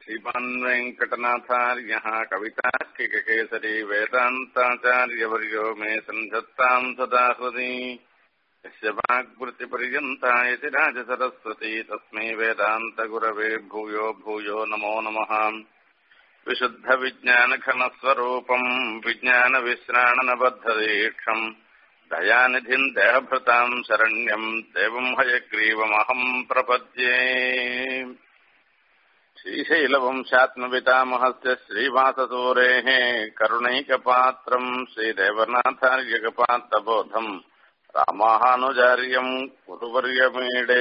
श्रीमान् वेङ्कटनाथार्यः कवितार्किककेसरी वेदान्ताचार्यवर्यो मे सन्धत्ताम् सदा हृदि यस्य वाग्वृत्तिपर्यन्ता इति राजसरस्वती तस्मै वेदान्तगुरवे भूयो भूयो नमो नमः विशुद्धविज्ञानघनस्वरूपम् विज्ञानविश्राणनबद्धदीक्षम् दयानिधिम् देहभृताम् शरण्यम् देवम् हयग्रीवमहम् प्रपद्ये श्रीशैलवंशात्मपितामहस्य श्रीवाससूरेः करुणैकपात्रम् श्रीदेवनाथार्यकपात्रबोधम् रामानुजार्यम् कुरुवर्यमीडे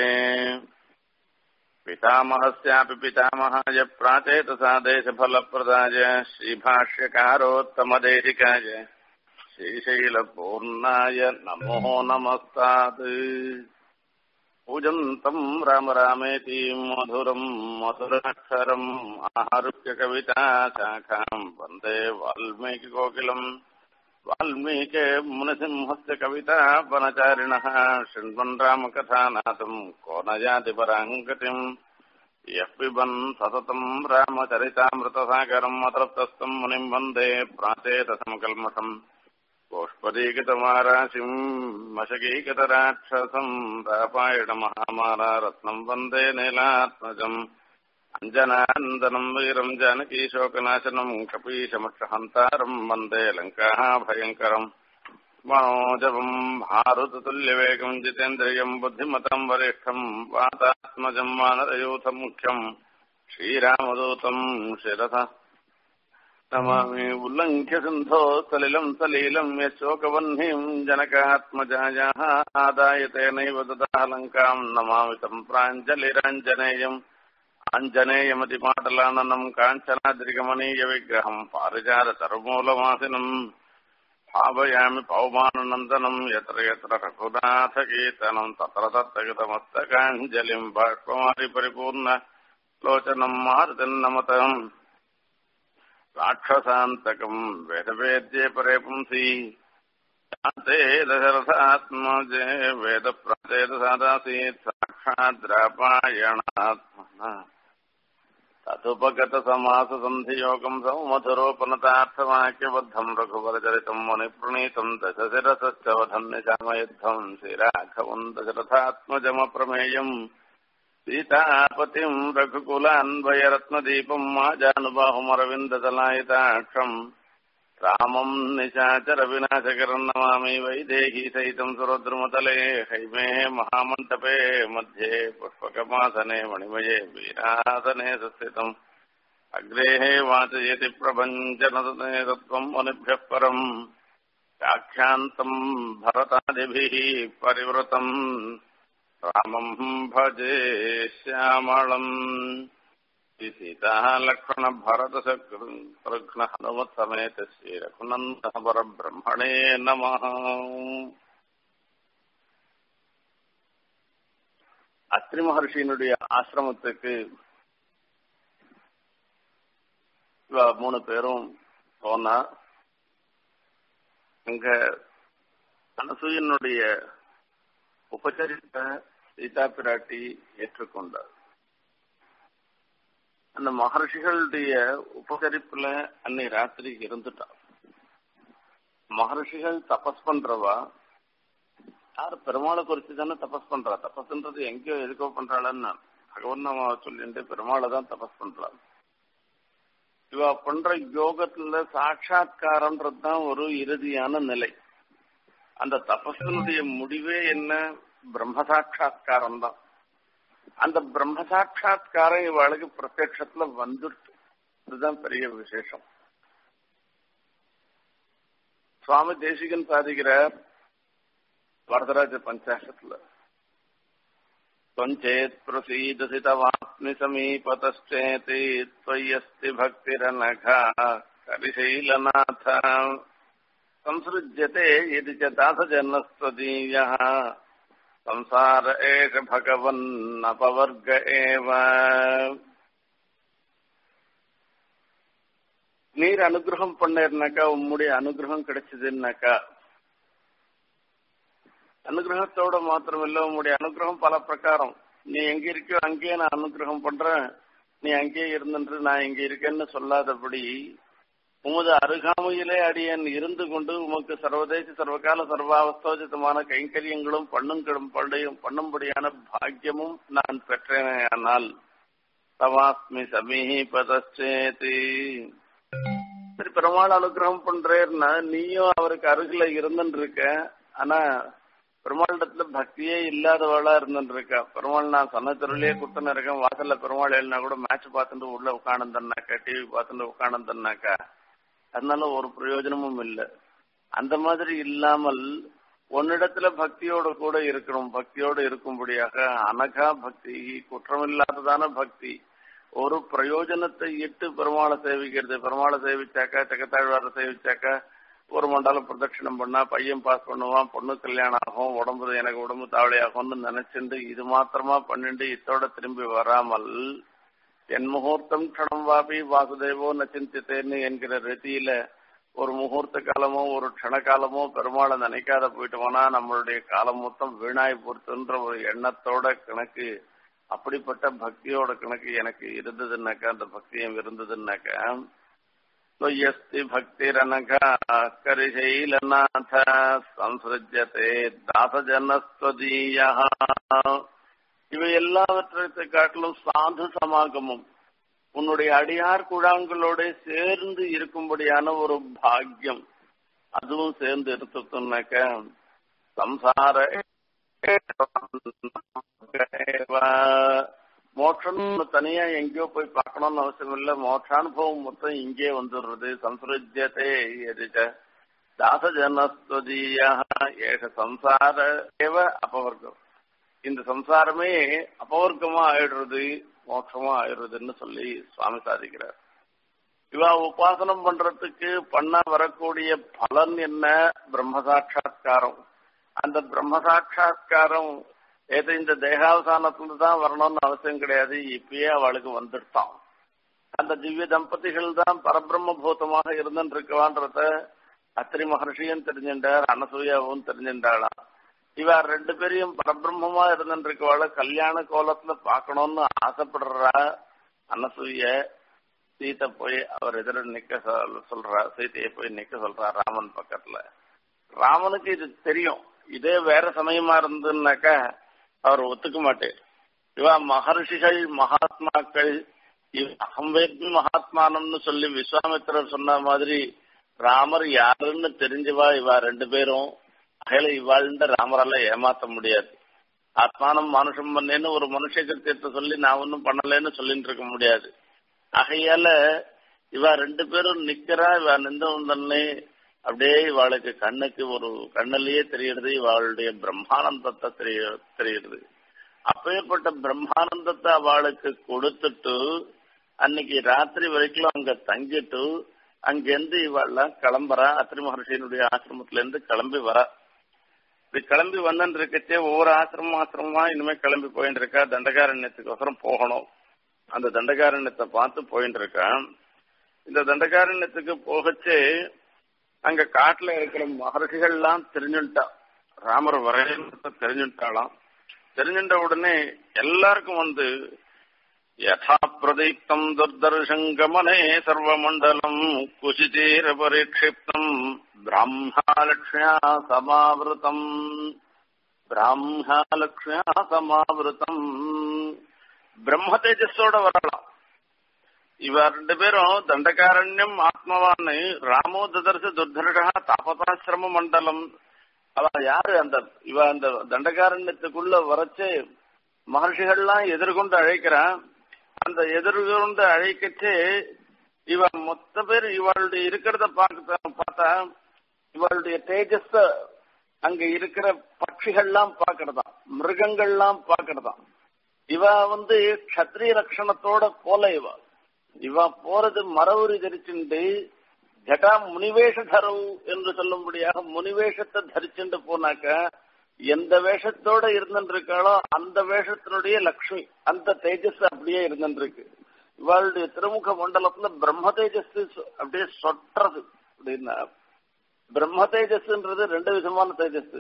पितामहस्यापि पितामहाय प्राचेतसा देशफलप्रदाय श्रीभाष्यकारोत्तमदेशिकाय श्रीशैलपूर्णाय नमो नमस्तात् पूजन्तम् राम रामेति मधुरम् मधुराक्षरम् आहरुह्य कविता शाखाम् वन्दे वाल्मीकिकोकिलम् वाल्मीके मुनिसिंहस्य कविता वनचारिणः शृण्वन् रामकथानाथम् को न याति पराङ्गतिम् यः पिबन् सततम् रामचरितामृतसागरम् अतृप्तस्तम् मुनिम् वन्दे प्राचेतसमकल्मषम् गोष्पदीकृतमाराशिम् मशकीकृतराक्षसम् रापायणमहामारारत्नम् वन्दे नीलात्मजम् अञ्जनानन्दनम् वीरम् जानकीशोकनाशनम् कपीशमक्षहन्तारम् वन्दे लङ्काः भयङ्करम् मनोजवम् भारुततुल्यवेगम् जितेन्द्रियम् बुद्धिमतम् वरिष्ठम् वातात्मजम् वानरयूथमुख्यम् श्रीरामदूतम् शिरसः नमामि उल्लङ्घ्य सिन्धो सलिलम् सलीलम् यशोकवह्निम् जनकात्मजायाः आदाय तेनैव ददा लङ्काम् नमामि तम् प्राञ्जलिराञ्जनेयम् आञ्जनेयमतिपाटलाननम् काञ्चनाद्रिगमनीयविग्रहम् पारिजाततरुमूलवासिनम् भावयामि पौमाननन्दनम् यत्र यत्र रघुनाथकीर्तनम् तत्र तत्र गतमस्तकाञ्जलिम् बाष्पमारि परिपूर्ण लोचनम् मारुतिन्नमतम् राक्षसान्तकम् वेदवेद्ये परे पुंसि शान्ते दशरथात्मजे वेदप्रचेतसादासीत् साक्षाद्रापायणात्मना तदुपगतसमाससन्धियोगम् सौमधुरोपनतार्थवाक्यबद्धम् रघुवरचरितम् मुनिप्रणीतम् दशशिरसश्च वधम् निशामयुद्धम् श्रीराघवम् दशरथात्मजमप्रमेयम् सीतापतिम् रघुकुलान्वयरत्नदीपम् माजानुबाहुमरविन्ददलायिताक्षम् रामम् निशाचरविनाशकरम् नमामि वैदेही सहितम् सुरद्रुमतले हैमे महामण्डपे मध्ये पुष्पकमासने मणिमये वीरासने संस्थितम् अग्रेः वाचयति प्रभञ्जनदने तत्त्वम् मुनिभ्यः परम् व्याख्यान्तम् भरतादिभिः परिवृतम् रामम् भजे श्यामळम् सीताः लक्ष्मणभरतशत्रुघ्न हनुमत्समेत श्रीरघुनन्दः परब्रह्मणे नमः அத்ரி மகர்ஷியினுடைய ஆசிரமத்துக்கு மூணு பேரும் போனா அங்க அனசூயனுடைய உபச்சரித்த சீதா பிராட்டி ஏற்றுக்கொண்டார் அந்த மகர்ஷிகளுடைய உபகரிப்புல அன்னை ராத்திரி இருந்துட்டான் மகர்ஷிகள் தபஸ் பண்றவா யார் பெருமாளை குறிச்சு தானே தபஸ் பண்றா தபஸ்ன்றது எங்கேயோ எதுக்கோ பண்றாளன்னு பகவன் நாம சொல்லிட்டு பெருமாளை தான் தபஸ் பண்றாள் இவ பண்ற யோகத்துல சாட்சா்காரம்ன்றது தான் ஒரு இறுதியான நிலை அந்த தபஸினுடைய முடிவே என்ன பிரம்ம சாட்சா்காரம் தான் அந்த பிரம்ம சாட்சா்காரம் இவளுக்கு பிரத்யட்சத்துல வந்துட்டு இதுதான் பெரிய விசேஷம் சுவாமி தேசிகன் சாதிக்கிறார் வரதராஜ பஞ்சாசத்துல त्वञ्चेत् प्रसीदसि तवास्मि समीपतश्चेति त्वय्यस्ति भक्तिरनघा करिशैलनाथ संसृज्यते यदि च दासजनस्त्वदीयः संसार एष भगवन्नपवर्ग एव நீர் அனுகிரகம் பண்ணேர்னாக்கா உம்முடைய அனுகிரகம் கிடைச்சதுன்னாக்கா அனுகிரகத்தோட மாத்திரமில்ல உங்களுடைய அனுகிரகம் பல பிரகாரம் நீ எங்க இருக்கியோ அங்கேயே நான் அனுகிரகம் பண்றேன் நீ அங்கே இருந்துன்று நான் இங்க இருக்கேன்னு சொல்லாதபடி உமது அருகாமையிலே அடியன் இருந்து கொண்டு உமக்கு சர்வதேச சர்வகால சர்வாவஸ்தோஜிதமான கைங்கரியங்களும் பண்ணும் பண்டையும் பண்ணும்படியான பாக்கியமும் நான் பெற்றேனால் தவாஸ்மி சமீபதச்சேதி சரி பெருமாள் அனுகிரகம் பண்றேன்னா நீயும் அவருக்கு அருகில இருந்துட்டு இருக்க ஆனா பெருமாளிடத்துல பக்தியே இல்லாதவளா இருந்துட்டு இருக்கா பெருமாள் நான் சன்னத்தருளே குத்தன இருக்கேன் வாசல்ல பெருமாள் எழுனா கூட மேட்ச் பார்த்துட்டு உள்ள உட்காந்துன்னாக்கா டிவி பார்த்துட்டு உட்காந்துன்னாக்கா அதனால ஒரு பிரயோஜனமும் இல்லை அந்த மாதிரி இல்லாமல் உன்னிடத்துல பக்தியோட கூட இருக்கணும் பக்தியோடு இருக்கும்படியாக அனகா பக்தி குற்றமில்லாததான பக்தி ஒரு பிரயோஜனத்தை இட்டு பெருமாளை சேவிக்கிறது பெருமாளை சேவிச்சாக்கா செக்கத்தாழ்வார சேவிச்சாக்கா ஒரு மண்டலம் பிரதட்சிணம் பண்ணா பையன் பாஸ் பண்ணுவான் பொண்ணு கல்யாணம் ஆகும் உடம்பு எனக்கு உடம்பு தாவளியாகும்னு நினைச்சுண்டு இது மாத்திரமா பண்ணிட்டு இத்தோட திரும்பி வராமல் என் முகூர்த்தம் க்ஷணம் வாபி வாசுதேவோ நச்சிந்தித்தேன்னு என்கிற ரீதியில ஒரு முகூர்த்த காலமோ ஒரு க்ஷண காலமோ பெருமாளை நினைக்காத போயிட்டோம்னா நம்மளுடைய காலம் மொத்தம் வீணாய் பொறுத்துன்ற ஒரு எண்ணத்தோட கணக்கு அப்படிப்பட்ட பக்தியோட கணக்கு எனக்கு இருந்ததுன்னாக்கா அந்த பக்தியும் இருந்ததுன்னாக்கா त्वय्यस्ति भक्तिरनघा करिशैलनाथ संसृज्यते தாசஜனஸ்வதீயः இவை எல்லாவற்றை காட்டிலும் சாது சமாகமும் உன்னுடைய அடியார் குழாங்களோட சேர்ந்து இருக்கும்படியான ஒரு பாக்கியம் அதுவும் சேர்ந்து எடுத்துட்டோம்னாக்க சம்சார மோட்சம் தனியா எங்கேயோ போய் பார்க்கணும்னு அவசியம் இல்ல மோட்சானுபவம் மொத்தம் இங்கே வந்துடுறது சம்சுரஜ்யத்தே எதிச்ச தாசஜனஸ்வதீய ஏக சம்சார ஏவ அபவர்க்கம் இந்த சம்சாரமே அபவர்க்கமா ஆயிடுறது மோட்சமா ஆயிடுறதுன்னு சொல்லி சுவாமி சாதிக்கிறார் இவா உபாசனம் பண்றதுக்கு பண்ண வரக்கூடிய பலன் என்ன பிரம்ம சாட்சா்காரம் அந்த பிரம்ம சாட்சா்காரம் ஏதோ இந்த தேகாவசானத்துல தான் வரணும்னு அவசியம் கிடையாது இப்பயே அவளுக்கு வந்துட்டான் அந்த திவ்ய தம்பதிகள் தான் பரபிரம்ம பூதமாக இருந்துட்டு இருக்கவான்றத அத்திரி மகர்ஷியும் தெரிஞ்சின்றார் அனசூயாவும் தெரிஞ்சின்றாளாம் இவ ரெண்டு பேரையும் பரபிரம்மமா இருந்துட்டு இருக்கவாள கல்யாண கோலத்துல பாக்கணும்னு ஆசைப்படுறா அனசூய சீத்தை போய் அவர் எதிர நிக்க சொல்றா சீத்தையை போய் நிக்க சொல்றா ராமன் பக்கத்துல ராமனுக்கு இது தெரியும் இதே வேற சமயமா இருந்துன்னாக்கா அவர் ஒத்துக்க மாட்டேன் இவா மகர்ஷிகள் மகாத்மாக்கள் அகம்பேத்மி மகாத்மானம்னு சொல்லி விஸ்வாமித்திரர் சொன்ன மாதிரி ராமர் யாருன்னு தெரிஞ்சவா இவா ரெண்டு பேரும் அகையில இவாழ்ந்த ராமரால ஏமாத்த முடியாது ஆத்மானம் மனுஷம் பண்ணேன்னு ஒரு மனுஷ கிருத்தியத்தை சொல்லி நான் ஒன்னும் பண்ணலன்னு சொல்லிட்டு இருக்க முடியாது ஆகையால இவா ரெண்டு பேரும் நிக்கிறா இவா நின்றவந்தன்னே அப்படியே இவாளுக்கு கண்ணுக்கு ஒரு கண்ணிலேயே தெரியுது இவாளுடைய பிரம்மானந்தத்தை தெரிய தெரியுது அப்பேற்பட்ட பிரம்மானந்தத்தை அவளுக்கு கொடுத்துட்டு அன்னைக்கு ராத்திரி வரைக்கும் அங்க தங்கிட்டு அங்கிருந்து இவாள்லாம் கிளம்புறா அத்திரி மகர்ஷியினுடைய ஆசிரமத்துல இருந்து கிளம்பி வரா இப்படி கிளம்பி வந்துட்டு இருக்கச்சே ஒவ்வொரு ஆசிரமம் ஆசிரமமா இனிமே கிளம்பி போயிட்டு இருக்கா தண்டகாரண்யத்துக்கோசரம் போகணும் அந்த தண்டகாரண்யத்தை பார்த்து போயிட்டு இருக்கான் இந்த தண்டகாரண்யத்துக்கு போகச்சே அங்க காட்டுல இருக்கிற மகர்ஷிகள்லாம் தெரிஞ்சுட்டா ராமர் வரையத்தை தெரிஞ்சுட்டாளாம் தெரிஞ்சுட்ட உடனே எல்லாருக்கும் வந்து யதா பிரதீப்தம் துர்தர்ஷங்கமனே சர்வமண்டலம் குசிதீர பரிக்ஷிப்தம் பிராமணாலக்ஷ்யா சமாவிருத்தம் பிராமணாலக்ஷ்யா சமாவிருத்தம் பிரம்ம தேஜஸோட வரலாம் இவ ரெண்டு பேரும் தண்டகாரண்யம் ஆத்மவான்னு ராமோ ததர்ச துர்தர்ஷா தாபதாசிரம மண்டலம் அவ யாரு அந்த இவ அந்த தண்டகாரண்யத்துக்குள்ள வரைச்சு மகர்ஷிகள்லாம் எதிர்கொண்டு அழைக்கிறான் அந்த எதிர்கொண்டு அழைக்கச்சு இவ மொத்த பேர் இவளுடைய இருக்கிறத பார்க்க பார்த்தா இவளுடைய தேஜஸ அங்க இருக்கிற பட்சிகள்லாம் பாக்குறதா மிருகங்கள்லாம் பாக்குறதா இவ வந்து கத்திரிய லட்சணத்தோட போல இவ இவ போறது மரவுரி தரிச்சுண்டு ஜட்டா முனிவேஷ தரவு என்று சொல்லும்படியாக முனிவேஷத்தை தரிச்சுண்டு போனாக்க எந்த வேஷத்தோட இருந்துட்டு இருக்காளோ அந்த வேஷத்தினுடைய லக்ஷ்மி அந்த தேஜஸ் அப்படியே இருந்துட்டு இருக்கு இவளுடைய திருமுக மண்டலத்துல பிரம்ம தேஜஸ் அப்படியே சொட்டுறது அப்படின்னா பிரம்ம தேஜஸ்ன்றது ரெண்டு விதமான தேஜஸ்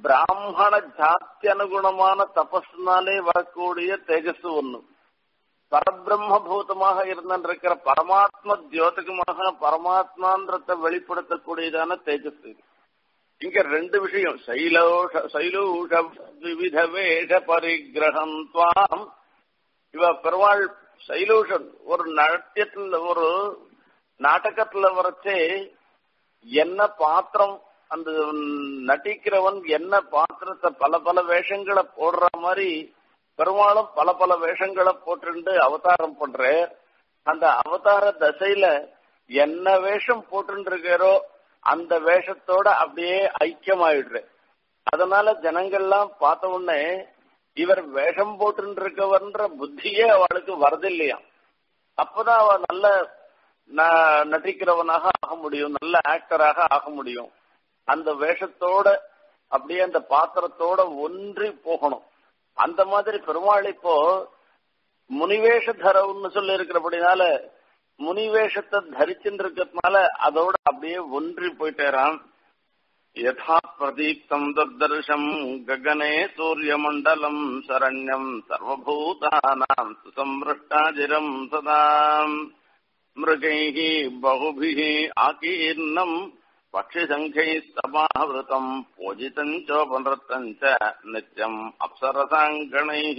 பிராமண ஜாத்தி அனுகுணமான தபஸ்னாலே வரக்கூடிய தேஜஸ் ஒண்ணு பரபிரம்மபூதமாக இருந்திருக்கிற பரமாத்ம தியோதகமாக பரமாத்மான்றத்தை வெளிப்படுத்தக்கூடியதான தேஜஸ் இது இங்க ரெண்டு விஷயம் சைலோஷ சைலூஷ விவித வேஷ பரிகிரகம் துவாம் இவ பெருமாள் சைலூஷன் ஒரு நாட்டியத்துல ஒரு நாடகத்துல வரைச்சே என்ன பாத்திரம் அந்த நடிக்கிறவன் என்ன பாத்திரத்தை பல பல வேஷங்களை போடுற மாதிரி பெருமாளும் பல பல வேஷங்களை போட்டு அவதாரம் பண்ற அந்த அவதார தசையில என்ன வேஷம் போட்டு இருக்காரோ அந்த வேஷத்தோட அப்படியே ஐக்கியமாயிடுற அதனால ஜனங்கள்லாம் பார்த்த உடனே இவர் வேஷம் போட்டு இருக்கவன்ற புத்தியே அவளுக்கு வரதில்லையா அப்பதான் அவ நல்ல நடிக்கிறவனாக ஆக முடியும் நல்ல ஆக்டராக ஆக முடியும் அந்த வேஷத்தோட அப்படியே அந்த பாத்திரத்தோட ஒன்றி போகணும் அந்த மாதிரி பெருமாள் இப்போ முனிவேஷ தரவுன்னு சொல்லி இருக்கிறபடினால முனிவேஷத்தை தரிச்சுட்டு இருக்கிறதுனால அதோட அப்படியே ஒன்றி போயிட்டேரான் யதா பிரதீப்தம் தர்தர்ஷம் ககனே சூரியமண்டலம் சரண்யம் சர்வபூதானாம் சுசம்பிருஷ்டாஜிரம் சதாம் மிருகைः बहुभिः आकीर्णम् पक्षिसङ्ख्यैः समावृतम् पूजितम् चोपनृत्तम् च नित्यम् अप्सरसाङ्गणैः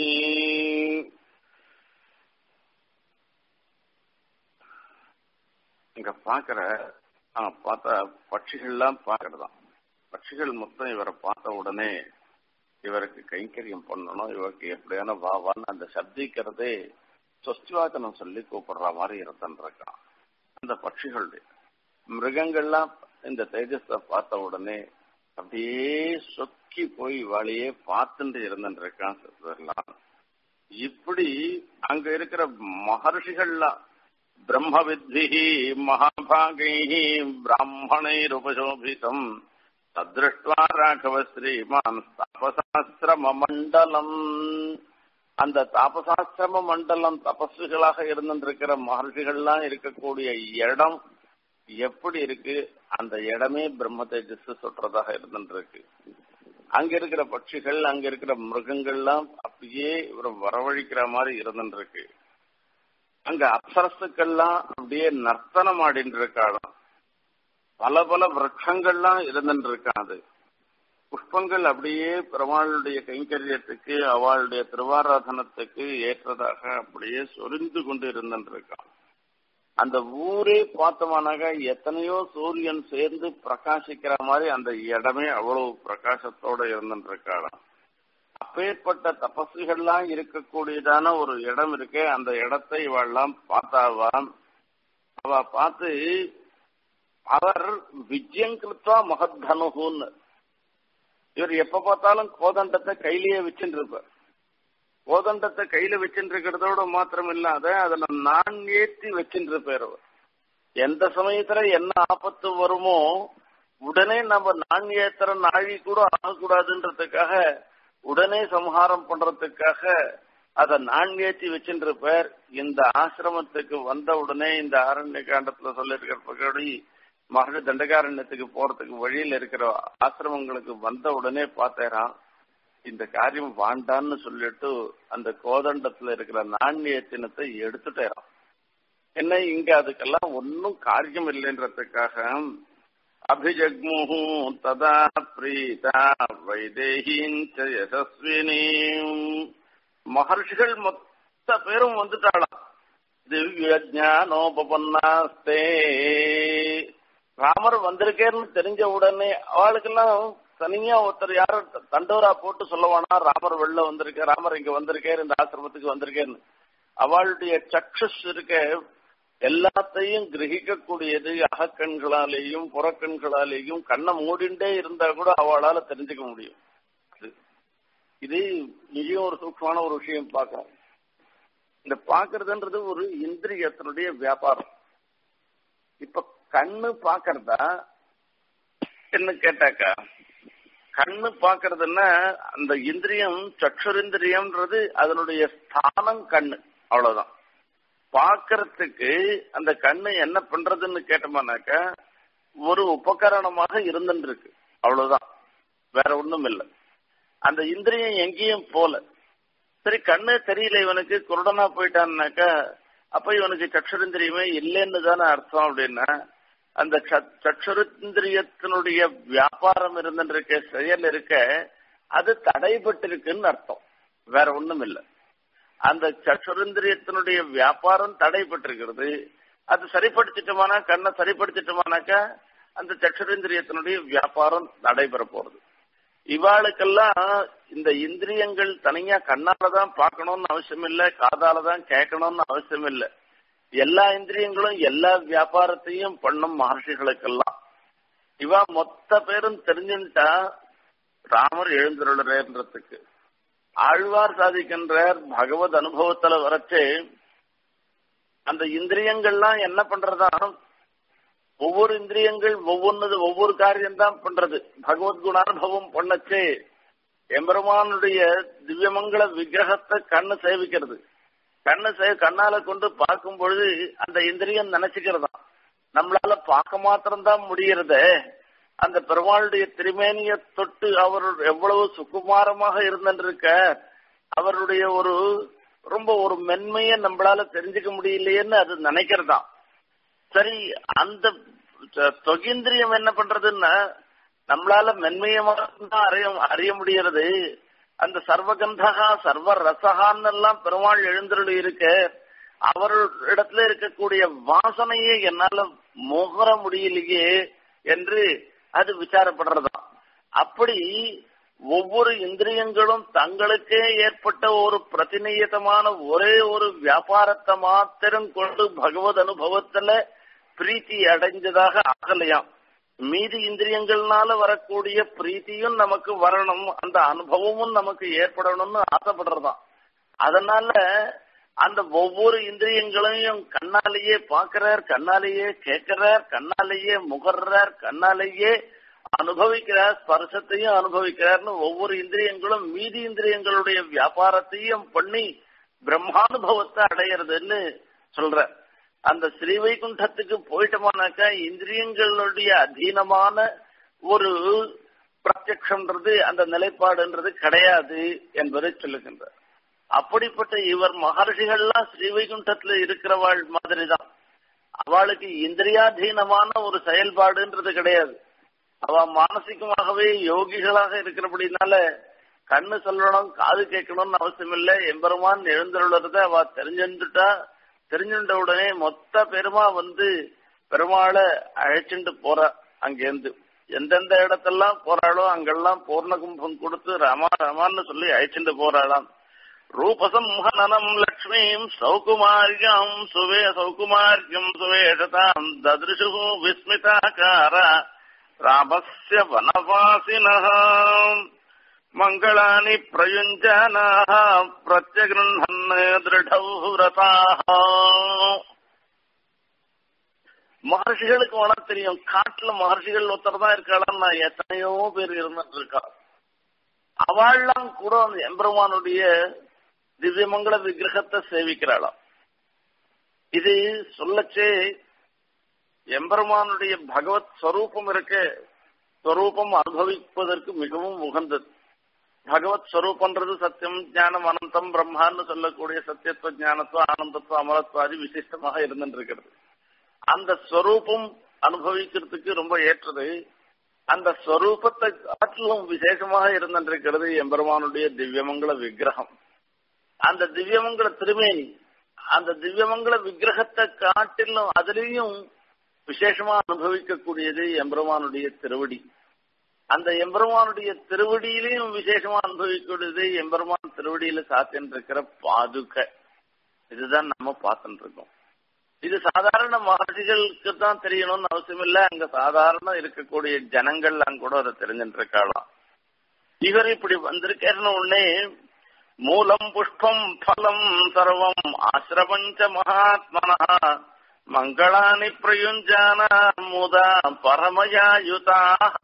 இங்க பாக்குற பார்த்தா பட்சிகள்லாம் பாக்குறதாம் பட்சிகள் மொத்தம் இவரை பார்த்த உடனே இவருக்கு கைங்கரியம் பண்ணணும் இவருக்கு எப்படியான வாவான்னு அந்த சப்திக்கிறதே சொஸ்திவாக்கனம் சொல்லி கூப்பிடுற மாதிரி இருக்கான் அந்த பட்சிகளுடைய மிருகங்கள்லாம் இந்த தேஜஸ பார்த்த உடனே அப்படியே சொக்கி போய் வழியே பார்த்துட்டு இருந்துருக்கான் சித்தர்லாம் இப்படி அங்க இருக்கிற மகர்ஷிகள்லாம் பிரம்ம வித்தி மகாபாகை பிராமணைருபசோபிதம் தத்ருஷ்டுவா ராഘவ ஸ்ரீமான் தபசாஸ்திரம மண்டலம் அந்த தாபசாஸ்திரம மண்டலம் தபசுகளாக இருந்திருக்கிற மகர்ஷிகள்லாம் இருக்கக்கூடிய இடம் எப்படி இருக்கு அந்த இடமே பிரம்ம தேஜஸ் சொல்றதாக இருந்துருக்கு அங்க இருக்கிற பட்சிகள் அங்க இருக்கிற மிருகங்கள்லாம் அப்படியே இவரை வரவழிக்கிற மாதிரி இருந்துருக்கு அங்க அப்சரசுக்கள்லாம் அப்படியே நர்த்தனம் ஆடிட்டு இருக்காளாம் பல பல விரட்சங்கள்லாம் இருந்துட்டு இருக்காது புஷ்பங்கள் அப்படியே பெருமாளுடைய கைங்கரியத்துக்கு அவளுடைய திருவாராதனத்துக்கு ஏற்றதாக அப்படியே சொரிந்து கொண்டு இருந்துருக்கான் அந்த ஊரே பார்த்தோமானாக்க எத்தனையோ சூரியன் சேர்ந்து பிரகாசிக்கிற மாதிரி அந்த இடமே அவ்வளவு பிரகாசத்தோட இருந்துருக்காளாம் அப்பேற்பட்ட தபசுகள்லாம் இருக்கக்கூடியதான ஒரு இடம் இருக்கே அந்த இடத்தை இவெல்லாம் பார்த்தாவாம் அவ பார்த்து அவர் விஜயங்கிருத்வா மகத்தனுகுன்னு இவர் எப்ப பார்த்தாலும் கோதண்டத்தை கையிலேயே வச்சுட்டு இருப்பார் கோதண்டத்தை கையில வச்சுட்டு இருக்கிறதோட மாத்திரம் இல்லாத அதுல நான் ஏற்றி வச்சுட்டு இருப்பார் அவர் எந்த சமயத்துல என்ன ஆபத்து வருமோ உடனே நம்ம நான் ஏத்துற நாழி கூட ஆகக்கூடாதுன்றதுக்காக உடனே சம்ஹாரம் பண்றதுக்காக அத நான் ஏற்றி வச்சுட்டு இருப்பார் இந்த ஆசிரமத்துக்கு வந்த உடனே இந்த ஆரண்ய காண்டத்துல சொல்லிருக்கிறபடி மகர தண்டகாரண்யத்துக்கு போறதுக்கு வழியில இருக்கிற ஆசிரமங்களுக்கு வந்த உடனே பார்த்தேரான் இந்த காரியம் வாண்டான்னு சொல்லிட்டு அந்த கோதண்டத்துல இருக்கிற நாணய சின்னத்தை எடுத்துட்டேரான் என்ன இங்க அதுக்கெல்லாம் ஒன்னும் காரியம் இல்லைன்றதுக்காக அபிஜக்முஹு ததா பிரீதா வைதேகிஞ்ச யசஸ்வினி மகர்ஷிகள் மொத்த பேரும் வந்துட்டாளாம் திவ்ய ஜானோபன்னாஸ்தே ராமர் வந்திருக்கேன்னு தெரிஞ்ச உடனே அவளுக்கெல்லாம் தனியா ஒருத்தர் யாரும் தண்டோரா போட்டு சொல்லுவானா ராமர் வெளில வந்திருக்க ராமர் இங்க வந்திருக்காரு இந்த ஆசிரமத்துக்கு வந்திருக்கேன்னு அவளுடைய சக்ஷஸ் இருக்க எல்லாத்தையும் கிரகிக்கக்கூடியது அகக்கண்களாலேயும் புறக்கண்களாலேயும் கண்ணை மூடிண்டே இருந்தா கூட அவளால தெரிஞ்சுக்க முடியும் இது இங்கேயும் ஒரு சூக்ஷமான ஒரு விஷயம் பார்க்கணும் இந்த பாக்குறதுன்றது ஒரு இந்திரியத்தினுடைய வியாபாரம் இப்ப கண்ணு பாக்குறதா என்ன கேட்டாக்கா கண்ணு பாக்குறதுன்னா அந்த இந்திரியம் சற்றுரிந்திரியம்ன்றது அதனுடைய ஸ்தானம் கண்ணு அவ்வளவுதான் பாக்குறதுக்கு அந்த கண்ணு என்ன பண்றதுன்னு கேட்டோம்னாக்க ஒரு உபகரணமாக இருந்துட்டு இருக்கு அவ்வளவுதான் வேற ஒண்ணும் இல்லை அந்த இந்திரியம் எங்கேயும் போல சரி கண்ணு தெரியல இவனுக்கு குருடனா போயிட்டான்னாக்கா அப்ப இவனுக்கு சக்ஷரேந்திரியமே இல்லைன்னு தானே அர்த்தம் அப்படின்னா அந்த சக்ஷரேந்திரியத்தினுடைய வியாபாரம் இருந்துருக்க செயல் இருக்க அது தடைபட்டிருக்குன்னு அர்த்தம் வேற ஒண்ணும் இல்லை அந்த சக்ஷரேந்திரியத்தினுடைய வியாபாரம் தடைபட்டிருக்கிறது அது சரிப்படுத்திட்டோமானா கண்ணை சரிப்படுத்திட்டோமானாக்கா அந்த சக்ஷரேந்திரியத்தினுடைய வியாபாரம் நடைபெற போறது இவாளுக்கெல்லாம் இந்த இந்திரியங்கள் தனியா கண்ணால தான் பார்க்கணும்னு அவசியம் இல்லை காதால தான் கேட்கணும்னு அவசியம் இல்லை எல்லா இந்திரியங்களும் எல்லா வியாபாரத்தையும் பண்ணும் மகர்ஷிகளுக்கெல்லாம் இவா மொத்த பேரும் தெரிஞ்சுட்டா ராமர் எழுந்துள்ளதுக்கு ஆழ்வார் சாதிக்கின்றார் பகவத் அனுபவத்துல வரச்சு அந்த இந்திரியங்கள்லாம் என்ன பண்றதா ஒவ்வொரு இந்திரியங்கள் ஒவ்வொன்னு ஒவ்வொரு காரியம் தான் பண்றது பகவத் குணானுபவம் பண்ணச்சு எம்பெருமானுடைய திவ்யமங்கள விக்கிரகத்தை கண்ணு சேவிக்கிறது கண்ணு சே கண்ணால கொண்டு பார்க்கும் பொழுது அந்த இந்திரியம் நினைச்சுக்கிறதா நம்மளால பார்க்க மாத்திரம்தான் முடியறத அந்த பெருமாளுடைய திருமேனிய தொட்டு அவர் எவ்வளவு சுகுமாரமாக இருந்திருக்க அவருடைய ஒரு ரொம்ப ஒரு மென்மைய நம்மளால தெரிஞ்சுக்க முடியலையேன்னு அது நினைக்கிறதா சரி அந்த தொகேந்திரியம் என்ன பண்றதுன்னா நம்மளால மென்மையமாக அறிய அறிய முடியறது அந்த சர்வகந்தகா சர்வ ரசகான்னு எல்லாம் பெருமாள் எழுந்தருள் இருக்க அவரிடத்துல இருக்கக்கூடிய வாசனையை என்னால முகர முடியலையே என்று அது விசாரப்படுறதா அப்படி ஒவ்வொரு இந்திரியங்களும் தங்களுக்கே ஏற்பட்ட ஒரு பிரதிநியதமான ஒரே ஒரு வியாபாரத்தை மாத்திரம் கொண்டு பகவத் அனுபவத்துல பிரீத்தி அடைஞ்சதாக ஆகலையாம் மீதி இந்திரியங்கள்னால வரக்கூடிய பிரீத்தியும் நமக்கு வரணும் அந்த அனுபவமும் நமக்கு ஏற்படணும்னு ஆசைப்படுறதாம் அதனால அந்த ஒவ்வொரு இந்திரியங்களையும் கண்ணாலேயே பாக்குறார் கண்ணாலேயே கேட்கிறார் கண்ணாலேயே முகர்றார் கண்ணாலேயே அனுபவிக்கிறார் ஸ்பர்சத்தையும் அனுபவிக்கிறார்னு ஒவ்வொரு இந்திரியங்களும் மீதி இந்திரியங்களுடைய வியாபாரத்தையும் பண்ணி பிரம்மானுபவத்தை அடையிறதுன்னு சொல்ற அந்த ஸ்ரீவைகுண்டத்துக்கு போயிட்டோமானாக்கா இந்திரியங்களுடைய அதீனமான ஒரு பிரத்யக்ஷன்றது அந்த நிலைப்பாடுன்றது கிடையாது என்பதை சொல்லுகின்றார் அப்படிப்பட்ட இவர் மகர்ஷிகள்லாம் ஸ்ரீவைகுண்டத்துல இருக்கிறவாள் மாதிரிதான் அவளுக்கு இந்திரியாதீனமான ஒரு செயல்பாடுன்றது கிடையாது அவ மானசிகமாகவே யோகிகளாக இருக்கிறபடினால கண்ணு சொல்லணும் காது கேட்கணும்னு அவசியம் இல்லை எம்பெருமான் எழுந்துள்ளத அவ தெரிஞ்சுட்டா தெரிஞ்சுட்ட உடனே மொத்த பெருமா வந்து பெருமாளை அழைச்சிட்டு போற அங்கேருந்து எந்தெந்த இடத்தெல்லாம் போறாளோ அங்கெல்லாம் பூர்ண கும்பம் கொடுத்து ராமா ராமான்னு சொல்லி அழைச்சிட்டு போறாளாம் ரூபசம்ஹனனம் லக்ஷ்மீம் சௌகுமாரியம் சுவே சௌகுமாரியம் சுவேஷதாம் ததிருஷு விஸ்மிதாகார ராமஸ்ய வனவாசினः மங்களானி பிரயுஞ்சனாः பிரத்யகிருஹன் திருடௌ விரதாः மகர்ஷிகளுக்கு வேணா தெரியும் காட்டுல மகர்ஷிகள் ஒருத்தர் தான் இருக்காளா எத்தனையோ பேர் இருந்துட்டு இருக்கா அவள்லாம் கூட அந்த எம்பெருமானுடைய திவ்யமங்கள விக்கிரகத்தை சேவிக்கிறாளாம் இது சொல்லச்சே எம்பெருமானுடைய பகவத் ஸ்வரூபம் இருக்க ஸ்வரூபம் அனுபவிப்பதற்கு மிகவும் உகந்தது பகவத் ஸ்வரூபன்றது சத்தியம் ஞானம் அனந்தம் பிரம்மான்னு சொல்லக்கூடிய சத்தியத்துவ ஞானத்துவ ஆனந்தத்துவ அமலத்துவாதி விசிஷ்டமாக இருந்துருக்கிறது அந்த ஸ்வரூபம் அனுபவிக்கிறதுக்கு ரொம்ப ஏற்றது அந்த ஸ்வரூபத்தை காட்டிலும் விசேஷமாக இருந்திருக்கிறது எம்பெருமானுடைய திவ்யமங்கள விக்கிரகம் அந்த திவ்யமங்கள திருமேனி அந்த திவ்யமங்கள விக்கிரகத்தை காட்டிலும் அதுலேயும் விசேஷமா அனுபவிக்கக்கூடியது எம்பெருமானுடைய திருவடி அந்த எம்பெருமானுடைய திருவடியிலையும் விசேஷமா அனுபவிக்கக்கூடியது எம்பெருமான் திருவடியில சாத்தின்னு இருக்கிற பாதுகை இதுதான் நம்ம பார்த்துட்டு இருக்கோம் இது சாதாரண மகர்ஷிகளுக்கு தான் தெரியணும்னு அவசியம் இல்ல அங்க சாதாரண இருக்கக்கூடிய ஜனங்கள் அங்க கூட அதை தெரிஞ்சுட்டு இருக்கலாம் இவர் இப்படி வந்திருக்கேன்னு உடனே மூலம் புஷ்பம் பலம் சர்வம் ஆசிரபஞ்ச மகாத்மனா மங்களானி பிரயுஞ்சான முதா பரமயாயுதா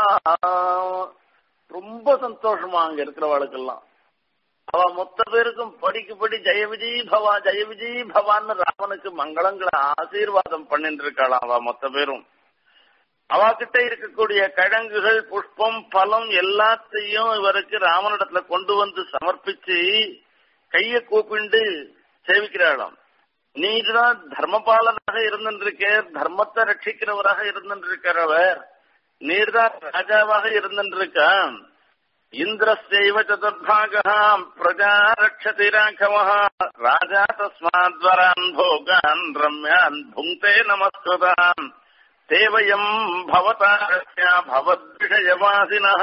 ரொம்ப சந்தோஷமா அங்க இருக்கிறவாளுக்கெல்லாம் அவ மொத்த பேருக்கும் படிக்கு படி ஜெய விஜய் பவா ஜெய விஜய் பவான்னு ராமனுக்கு மங்களங்களை ஆசீர்வாதம் பண்ணிட்டு இருக்காளாம் அவ மொத்த பேரும் அவகிட்ட இருக்கக்கூடிய கிழங்குகள் புஷ்பம் பழம் எல்லாத்தையும் இவருக்கு ராமனிடத்துல கொண்டு வந்து சமர்ப்பிச்சு கைய கூப்பிண்டு சேவிக்கிறாளாம் நீர்தான் தர்மபாலனாக இருந்திருக்க தர்மத்தை ரட்சிக்கிறவராக இருந்திருக்கிறவர் நீர்தான் ராஜாவாக இருந்திருக்க இந்திரஸ்யைவ சதுர்பாக பிரஜா ரட்சதி ராഘவ ராஜா தஸ்மாத்வரான் போகான் ரம்யான் புங்கே நமஸ்கிருதான் தேவயம் பவதாரஸ்யா பவத்விஷயவாசினா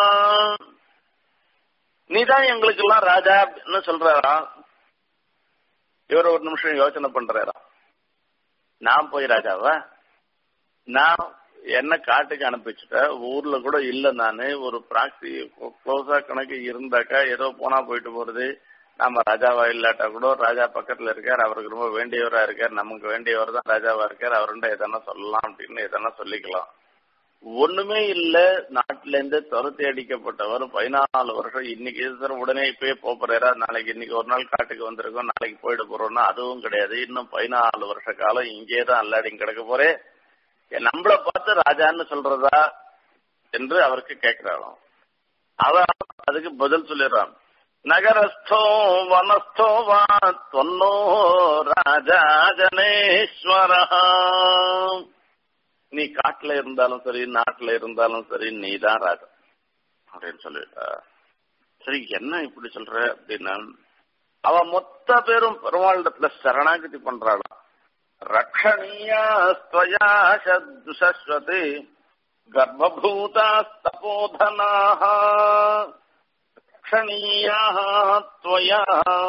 நீதான் எங்களுக்கு எல்லாம் ராஜான்னு சொல்றாராம் இவர் ஒரு நிமிஷம் யோசனை பண்றாரா நான் போய் ராஜாவா நான் என்ன காட்டுக்கு அனுப்பிச்சுட்ட ஊர்ல கூட இல்ல நானு ஒரு பிராக்சி க்ளோஸா கணக்கு இருந்தாக்கா ஏதோ போனா போயிட்டு போறது நாம ராஜாவா இல்லாட்டா கூட ராஜா பக்கத்துல இருக்கார் அவருக்கு ரொம்ப வேண்டியவரா இருக்கார் நமக்கு வேண்டியவர் தான் ராஜாவா இருக்கார் அவருண்ட எதனா சொல்லலாம் அப்படின்னு எதனா சொல்லிக்கலாம் ஒண்ணுமே இல்ல நாட்டுல இருந்து துரத்தி அடிக்கப்பட்டவர் பதினாலு வருஷம் இன்னைக்கு சார் உடனே இப்பயே போறாரா நாளைக்கு இன்னைக்கு ஒரு நாள் காட்டுக்கு வந்திருக்கோம் நாளைக்கு போயிட்டு போறோம்னா அதுவும் கிடையாது இன்னும் பதினாலு வருஷ காலம் இங்கே தான் அல்லாடி கிடக்க போறே நம்மள பார்த்து ராஜான்னு சொல்றதா என்று அவருக்கு கேட்கிறாளாம் அவன் அதுக்கு பதில் சொல்லிடுறான் நகரஸ்தோ வனஸ்தோ வா தொன்னோ ராஜா ஜனேஸ்வரா நீ காட்டுல இருந்தாலும் சரி நாட்டுல இருந்தாலும் சரி நீ தான் ராஜா அப்படின்னு சொல்லிட்டா சரி என்ன இப்படி சொல்ற அப்படின்னா அவ மொத்த பேரும் பெருமாளிடத்துல சரணாகதி பண்றாளாம் ரக்ஷணீயா சஸ்வதி கர்ப்பூதாஸ்தபோதனாக ரக்ஷணீயா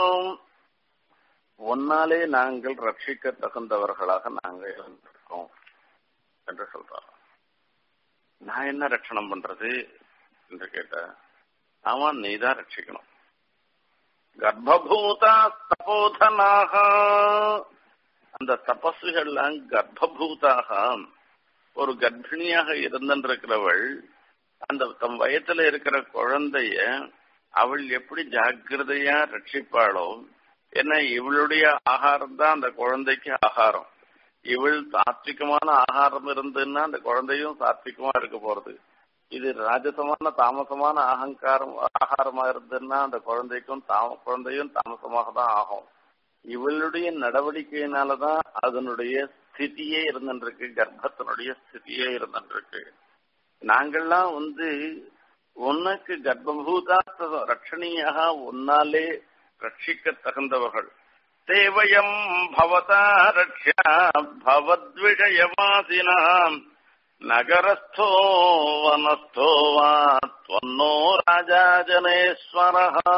ஒன்னாலே நாங்கள் ரட்சிக்க தகுந்தவர்களாக நாங்கள் இருந்திருக்கோம் என்று சொல்றார் நான் என்ன ரட்சணம் பண்றது என்று கேட்ட அவன் நீதான் ரட்சிக்கணும் கர்ப்பூதா தபோதனாக அந்த தபசுகள்லாம் கர்ப்பூதாக ஒரு கர்ப்பிணியாக இருந்திருக்கிறவள் அந்த தம் வயத்துல இருக்கிற குழந்தைய அவள் எப்படி ஜாக்கிரதையா ரட்சிப்பாளோ ஏன்னா இவளுடைய ஆகாரம் தான் அந்த குழந்தைக்கு ஆகாரம் இவள் சாத்விகமான ஆகாரம் இருந்துன்னா அந்த குழந்தையும் சாத்விகமா இருக்க போறது இது ராஜசமான தாமசமான அகங்காரம் ஆகாரமா இருந்ததுன்னா அந்த குழந்தைக்கும் தாம குழந்தையும் தாமசமாக தான் ஆகும் இவளுடைய நடவடிக்கையினாலதான் அதனுடைய ஸ்திதியே இருந்துருக்கு கர்ப்பத்தினுடைய ஸ்திதியே இருந்துருக்கு நாங்கள்லாம் வந்து உனக்கு கர்ப்பபூதா ரட்சணியாக உன்னாலே ரட்சிக்க தகுந்தவர்கள் தேவயம் பவதா ரக்ஷா பவத்விஷயவாசினாம் நகரஸ்தோ வனஸ்தோ வா தொன்னோ ராஜா ஜனேஸ்வரஹா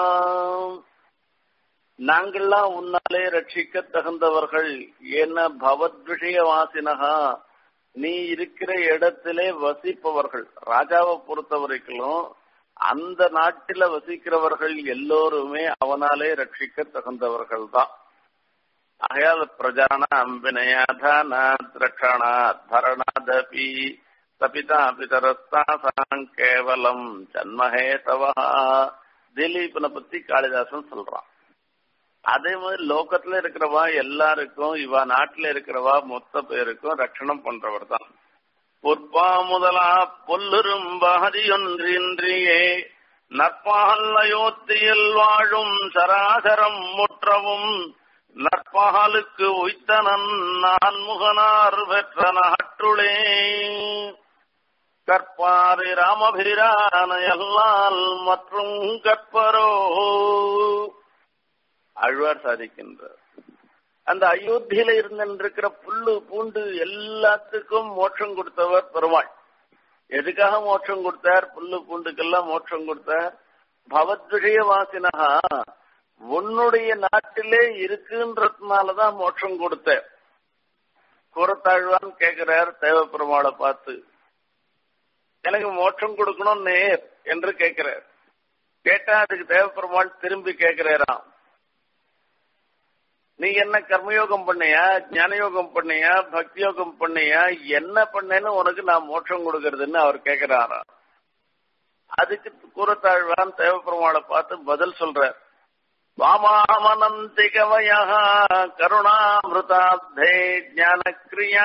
நாங்கள்லாம் உன்னாலே ரட்சிக்க தகுந்தவர்கள் என்ன பவத் விஷயவாசினகா நீ இருக்கிற இடத்திலே வசிப்பவர்கள் ராஜாவை பொறுத்த வரைக்கும் அந்த நாட்டில வசிக்கிறவர்கள் எல்லோருமே அவனாலே ரட்சிக்க தகுந்தவர்கள் தான் ஆகையால் பிரஜானாம் வினயாதானாத் ரக்ஷணாத் பரணாதபி சபிதா பிதரஸ்தாசாங் கேவலம் ஜன்மஹேதவா திலீபனை பத்தி காளிதாசன் சொல்றான் அதே மாதிரி லோகத்துல இருக்கிறவா எல்லாருக்கும் இவ நாட்டுல இருக்கிறவா மொத்த பேருக்கும் ரட்சணம் பண்றவர் தான் பொற்பா முதலா பொல்லுரும் பாதியொன்றின்றியே நற்பால் அயோத்தியில் வாழும் சராசரம் முற்றவும் நற்பாலுக்கு உய்த்தனன் நான் முகனார் பெற்ற நாட்டுளே கற்பாரி ராமபிரான எல்லால் மற்றும் கற்பரோ அழ்வார் சாதிக்கின்றார் அந்த அயோத்தியில இருந்திருக்கிற புல்லு பூண்டு எல்லாத்துக்கும் மோட்சம் கொடுத்தவர் பெருமாள் எதுக்காக மோட்சம் கொடுத்தார் புல்லு பூண்டுக்கெல்லாம் மோட்சம் கொடுத்தார் பவத்விஷய வாசினகா உன்னுடைய நாட்டிலே இருக்குன்றதுனாலதான் மோட்சம் கொடுத்த கூறத்தாழ்வான் கேட்கிறார் தேவ பெருமாளை பார்த்து எனக்கு மோட்சம் கொடுக்கணும் நேர் என்று கேட்கிறார் கேட்டா அதுக்கு தேவ பெருமாள் திரும்பி கேட்கிறாராம் நீ என்ன கர்மயோகம் பண்ணியா ஞானயோகம் பண்ணியா பக்தி யோகம் பண்ணியா என்ன பண்ணேன்னு உனக்கு நான் மோட்சம் கொடுக்கறதுன்னு அவர் கேட்கிறாராம் அதுக்கு கூறத்தாழ்வான் தேவப்பெருமாளை பார்த்து பதில் சொல்றார் வாமாமனந்தி கவய கருணாமிருதாப்தே ஞானக்கிரியா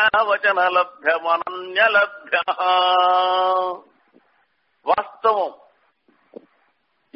வச்சனலப்யமனன்யலப்ய வாஸ்தவம்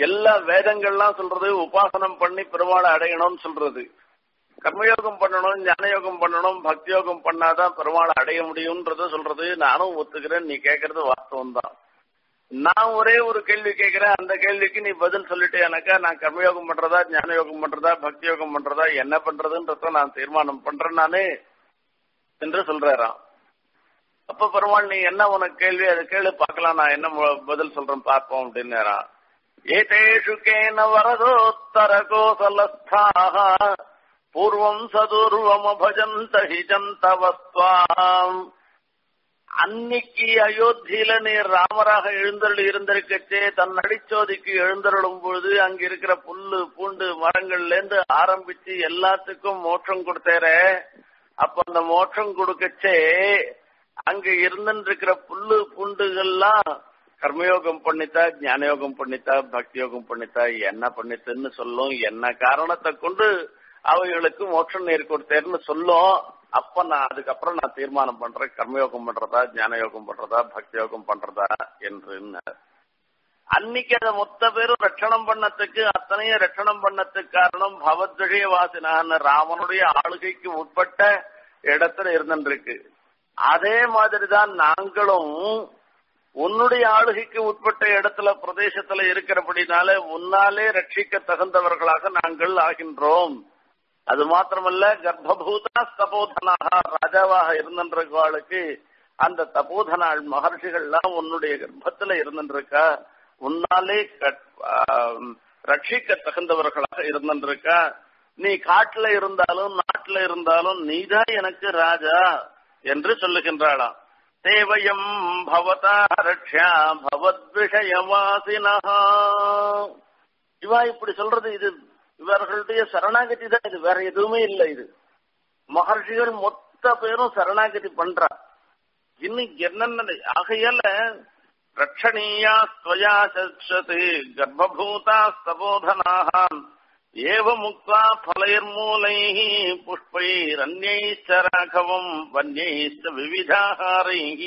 எல்லா வேதங்கள்லாம் சொல்றது உபாசனம் பண்ணி பெருமாளை அடையணும்னு சொல்றது கர்மயோகம் பண்ணணும் ஞானயோகம் பண்ணணும் பக்தி யோகம் பண்ணாதான் பெருமாளை அடைய முடியும்ன்றத சொல்றது நானும் ஒத்துக்கிறேன் நீ கேட்கறது வாஸ்தவம் தான் நான் ஒரே ஒரு கேள்வி கேட்கிறேன் அந்த கேள்விக்கு நீ பதில் சொல்லிட்டேனாக்கா நான் கர்மயோகம் பண்றதா ஞான யோகம் பண்றதா பக்தி யோகம் பண்றதா என்ன பண்றதுன்றத நான் தீர்மானம் பண்றேன் நானே என்று சொல்றாராம் அப்ப பெருமாள் நீ என்ன உனக்கு கேள்வி அதை கேளு பார்க்கலாம் நான் என்ன மு- பதில் சொல்றேன் பார்ப்போம் அப்படின்னாராம் ஏதேஷு கேன வரதோத்தர கோசலஸ்தாக பூர்வம் சதுர்வமபஜந்த ஹிஜந்தவஸ்வாம் அன்னைக்கு அயோத்தியில நீ ராமராக எழுந்தருள் இருந்திருக்கச்சே தன் நடிச்சோதிக்கு எழுந்தருளும் பொழுது அங்க இருக்கிற புல்லு பூண்டு மரங்கள்ல இருந்து ஆரம்பிச்சு எல்லாத்துக்கும் மோட்சம் கொடுத்தேரே அப்ப அந்த மோட்சம் கொடுக்கச்சே அங்க இருந்துட்டு இருக்கிற புல்லு பூண்டுகள்லாம் கர்மயோகம் பண்ணித்தா ஞானயோகம் பண்ணித்தா பக்தி யோகம் பண்ணித்தா என்ன பண்ணித்துன்னு சொல்லும் என்ன காரணத்தை கொண்டு அவைகளுக்கு மோட்சம் நேர் கொடுத்தேன்னு சொல்லும் அப்ப நான் அதுக்கப்புறம் நான் தீர்மானம் பண்றேன் கர்மயோகம் பண்றதா ஞான யோகம் பண்றதா பக்தி யோகம் பண்றதா என்று அன்னைக்கு அதை மொத்த பேரும் ரட்சணம் பண்ணத்துக்கு அத்தனையும் ரட்சணம் பண்ணத்துக்கு காரணம் பவத்விஷய வாசினான்னு ராமனுடைய ஆளுகைக்கு உட்பட்ட இடத்துல இருந்துருக்கு அதே மாதிரிதான் நாங்களும் உன்னுடைய ஆளுகைக்கு உட்பட்ட இடத்துல பிரதேசத்துல இருக்கிறபடினால உன்னாலே ரட்சிக்க தகுந்தவர்களாக நாங்கள் ஆகின்றோம் அது மாத்திரமல்ல கர்ப்பபூதா தபோதனாக ராஜாவாக இருந்திருக்கவாளுக்கு அந்த தபோதனாள் மகர்ஷிகள்லாம் உன்னுடைய கர்ப்பத்துல இருந்திருக்கா உன்னாலே கட்- ஆம், ரட்சிக்க தகுந்தவர்களாக இருந்திருக்கா நீ காட்டுல இருந்தாலும் நாட்டுல இருந்தாலும் நீதான் எனக்கு ராஜா என்று சொல்லுகின்றாளாம் தேவயம் பவதா ரக்ஷா பவத் விஷயவாசினா இவா இப்படி சொல்றது இது இவர்களுடைய சரணாகதி தான் இது வேற எதுவுமே இல்லை இது மகர்ஷிகள் மொத்த பேரும் சரணாகதி பண்றா இன்னும் என்னென்ன ஆகையால ரட்சணீயா ஸ்வயா சக்ஷது கர்ப்பபூதா ஸ்தபோதனாக ஏவ முக்தா பலைர்மூலைः புஷ்பைரன்யைश्च ராഘவம் வன்யைश्च விவிதாஹாரைः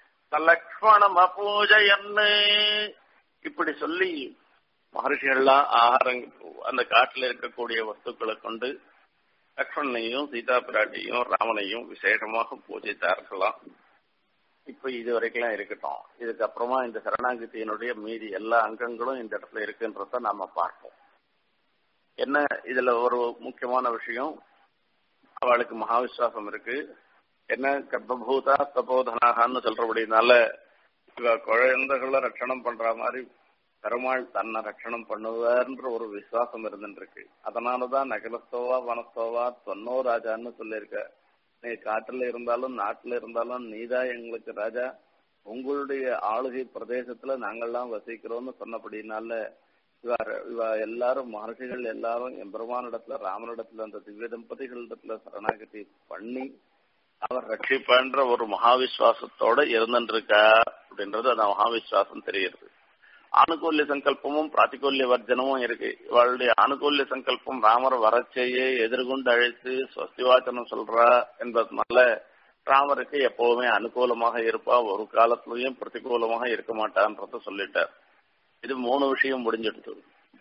சலக்ஷ்மணமபூஜயன்னு இப்படி சொல்லி மகர்ஷிகள்லாம் ஆகாரம் அந்த காட்டுல இருக்கக்கூடிய வஸ்துக்களை கொண்டு லக்ஷ்மணனையும் சீதா பிராட்டியும் ராமனையும் விசேஷமாக பூஜித்தார்களாம் இப்ப இது வரைக்கும் இருக்கட்டும் இதுக்கப்புறமா இந்த சரணாகதியினுடைய மீதி எல்லா அங்கங்களும் இந்த இடத்துல இருக்குன்றத நாம பார்ப்போம் என்ன இதுல ஒரு முக்கியமான விஷயம் அவளுக்கு மகாவிஸ்வாசம் இருக்கு என்ன கர்ப்பபூதா தபோதனாகான்னு சொல்றபடினால இவ குழந்தைகளை ரட்சணம் பண்ற மாதிரி பெருமாள் தன்னை ரட்சணம் பண்ணுவார்ன்ற ஒரு விசுவாசம் இருந்துருக்கு அதனாலதான் நகலஸ்தோவா வனஸ்தோவா தொன்னோ ராஜான்னு சொல்லியிருக்க நீ காட்டுல இருந்தாலும் நாட்டுல இருந்தாலும் நீதான் எங்களுக்கு ராஜா உங்களுடைய ஆளுகை பிரதேசத்துல நாங்கள்லாம் வசிக்கிறோம்னு சொன்னபடினால இவ இவ எல்லாரும் மகர்ஷிகள் எல்லாரும் எம்பெருமானிடத்துல ராமனிடத்துல அந்த திவ்ய தம்பதிகளிடத்துல சரணாகதி பண்ணி அவர் ரட்சிப்பன்ற ஒரு மகாவிஸ்வாசத்தோட இருந்துருக்கா அப்படின்றது அந்த மகாவிஸ்வாசம் தெரியுது ஆணுகூல்ய சங்கல்பமும் பிராத்திகூல்ய வர்ஜனமும் இருக்கு இவளுடைய ஆணுகூல்ய சங்கல்பம் ராமர் வரச்சையே எதிர்கொண்டு அழைத்து ஸ்வஸ்திவாச்சனம் சொல்றா என்பதனால ராமருக்கு எப்பவுமே அனுகூலமாக இருப்பா ஒரு காலத்திலயும் பிரதிகூலமாக இருக்க மாட்டான்றத சொல்லிட்டார் இது மூணு விஷயம் முடிஞ்சிடுது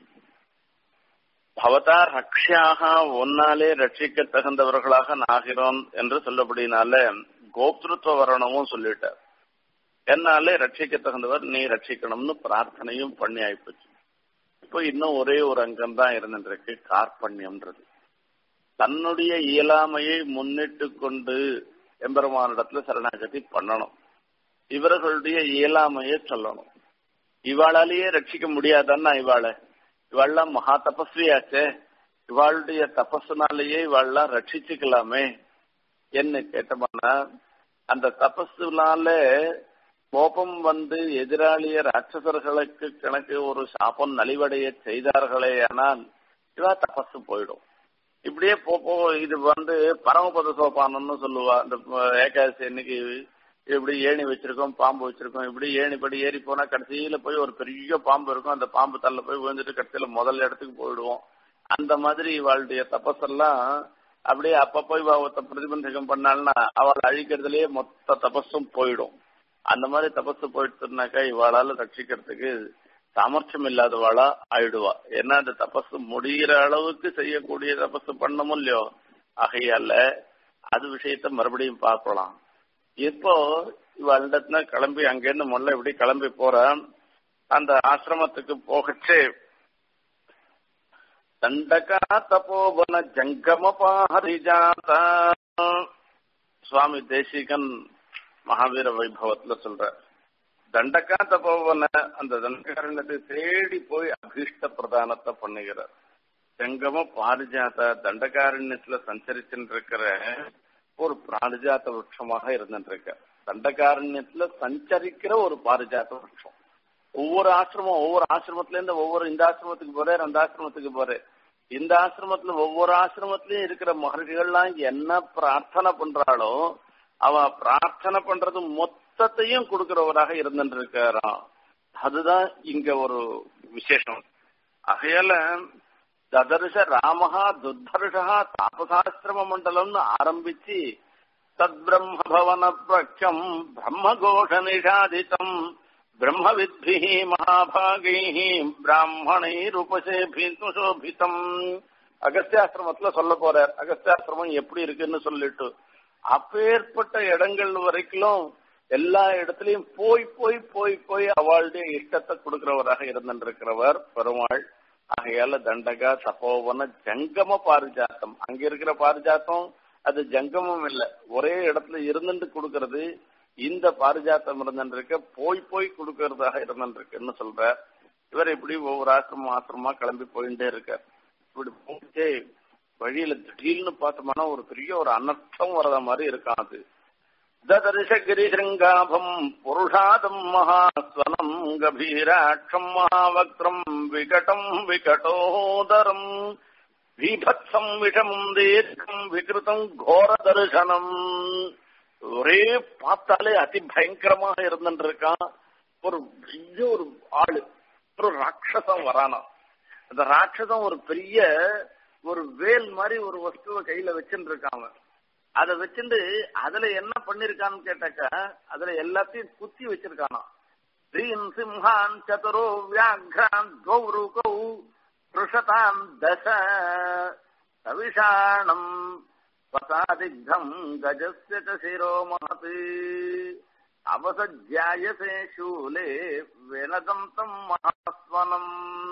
பவதா ரக்ஷியாக ஒன்னாலே ரட்சிக்க தகுந்தவர்களாக நாகிறோம் என்று சொல்லப்படினால கோப்திருத்துவ வரணமும் சொல்லிட்டார் என்னாலே ரட்சிக்க தகுந்தவர் நீ ரட்சிக்கணும்னு பிரார்த்தனையும் பண்ணி ஆயிப்போச்சு இப்போ இன்னும் ஒரே ஒரு அங்கம் தான் இருந்துருக்கு கார்பண்யம்ன்றது தன்னுடைய இயலாமையை முன்னிட்டு கொண்டு எம்பெருமானிடத்துல சரணாகதி பண்ணணும் இவர்களுடைய இயலாமையை சொல்லணும் இவாளாலேயே ரட்சிக்க முடியாதான்னா இவாளை இவாள்லாம் மகா தபஸ்வியாச்சே இவாளுடைய தபஸுனாலேயே இவாள்லாம் ரட்சிச்சுக்கலாமே என்ன கேட்டோம்னா அந்த தபஸுனால கோபம் வந்து எதிராளிய ராட்சசர்களுக்கு கணக்கு ஒரு சாபம் நலிவடைய செய்தார்களே ஆனால் இவா தபஸு போயிடும் இப்படியே போ போ இது வந்து பரமபத சோபானம்னு சொல்லுவா இந்த ஏகாதசி அன்னைக்கு இப்படி ஏணி வச்சிருக்கோம் பாம்பு வச்சிருக்கோம் இப்படி ஏணி படி ஏறி போனா கடைசியில போய் ஒரு பெரிய பாம்பு இருக்கும் அந்த பாம்பு தள்ள போய் விழுந்துட்டு கடைசியில முதல் இடத்துக்கு போயிடுவோம் அந்த மாதிரி இவாளுடைய தபஸெல்லாம் அப்படியே அப்ப போய் ஒருத்த பிரதிபந்தகம் பண்ணாள்னா அவள் அழிக்கிறதுலயே மொத்த தபஸும் போயிடும் அந்த மாதிரி தபஸ் போயிட்டுனாக்கா இவாளால ரட்சிக்கிறதுக்கு சாமர்த்தியம் இல்லாதவாளா ஆயிடுவா ஏன்னா அந்த தபஸ் முடிகிற அளவுக்கு செய்யக்கூடிய தபஸ் பண்ணமும் இல்லையோ ஆகையால அது விஷயத்த மறுபடியும் பார்க்கலாம் இப்போ இவளிடத்துல கிளம்பி அங்கேருந்து முல்ல இப்படி கிளம்பி போற அந்த ஆசிரமத்துக்கு போகச்சு தண்டகா தபோவன ஜங்கம பாரிஜாத சுவாமி தேசிகன் மகாவீர வைபவத்துல சொல்ற தண்டகா தபோவன அந்த தண்டகாரண்யத்தை தேடி போய் அபீஷ்ட பிரதானத்தை பண்ணுகிறார் ஜங்கம பாரிஜாத தண்டகாரண்யத்துல சஞ்சரிச்சுட்டு இருக்கிற ஒரு பாரிஜாத விருட்சமாக இருந்துட்டு இருக்க தண்டகாரண்யத்துல சஞ்சரிக்கிற ஒரு பாரிஜாத விருட்சம் ஒவ்வொரு ஆசிரமம் ஒவ்வொரு ஆசிரமத்துல இருந்து ஒவ்வொரு இந்த ஆசிரமத்துக்கு போறேன் அந்த ஆசிரமத்துக்கு போறேன் இந்த ஆசிரமத்துல ஒவ்வொரு ஆசிரமத்திலயும் இருக்கிற மகர்ஷிகள்லாம் என்ன பிரார்த்தனை பண்றாளோ அவ பிரார்த்தனை பண்றது மொத்தத்தையும் கொடுக்கிறவராக இருந்துட்டு இருக்காராம் அதுதான் இங்க ஒரு விசேஷம் ஆகையால ததர்ஷ ராமஹா துத்தர்ஷா தாபசாஸ்திரம மண்டலம்னு ஆரம்பிச்சு தத் பிரம்ம பவன பிரக்ஷம் பிரம்மகோஷ நிஷாதிதம் பிரம்மவித்பிः மகாபாகைः பிராமணைருபசேபித்து சோபிதம் அகஸ்தியாசிரமத்துல சொல்ல போறார் அகஸ்தியாசிரமம் எப்படி இருக்குன்னு சொல்லிட்டு அப்பேற்பட்ட இடங்கள் வரைக்கும் எல்லா இடத்துலயும் போய் போய் போய் போய் அவளுடைய இஷ்டத்தை கொடுக்கிறவராக இருந்திருக்கிறவர் பெருமாள் ஆகையால தண்டகா தபோவன ஜங்கம பாரிஜாத்தம் அங்க இருக்கிற பாரிஜாத்தம் அது ஜங்கமம் இல்ல ஒரே இடத்துல இருந்துட்டு கொடுக்கறது இந்த பாரிஜாத்தம் இருந்துருக்க போய் போய் கொடுக்கறதாக இருந்துருக்குன்னு சொல்ற இவர் இப்படி ஒவ்வொரு ஆசிரமம் ஆசிரமா கிளம்பி போயிட்டே இருக்கார் இப்படி போயிட்டே வழியில திடீர்னு பார்த்தோம்னா ஒரு பெரிய ஒரு அனர்த்தம் வரத மாதிரி இருக்கான் அது ததர்ஷகிரிசிருங்காபம் புருஷாதம் மகாஸ்வனம் கபீராட்சம் மகாவக்ரம் விகடம் விகடோதரம் பீபத்சம் விஷமம் தீர்க்கம் விகிருதம் கோர தரிசனம் ஒரே பார்த்தாலே அதி பயங்கரமாக இருந்துட்டு இருக்கான் ஒரு பெரிய ஒரு ஆளு ஒரு ராட்சசம் வரானா அந்த ராட்சசம் ஒரு பெரிய ஒரு வேல் மாதிரி ஒரு வஸ்துவை கையில வச்சுட்டு இருக்காங்க அதை வச்சுட்டு அதுல என்ன பண்ணிருக்கான்னு கேட்டாக்கா அதுல எல்லாத்தையும் குத்தி வச்சிருக்கானா ஸ்ரீன் சிம்ஹான் சதுரோ வியாக்ரான் கௌருகௌ ருஷதான் தச சவிஷாணம் பசாதிக்தம் கஜஸ்ய ச சிரோ மகத் அவசஜாயசே சூலே வெனதம் தம் மகாஸ்வனம்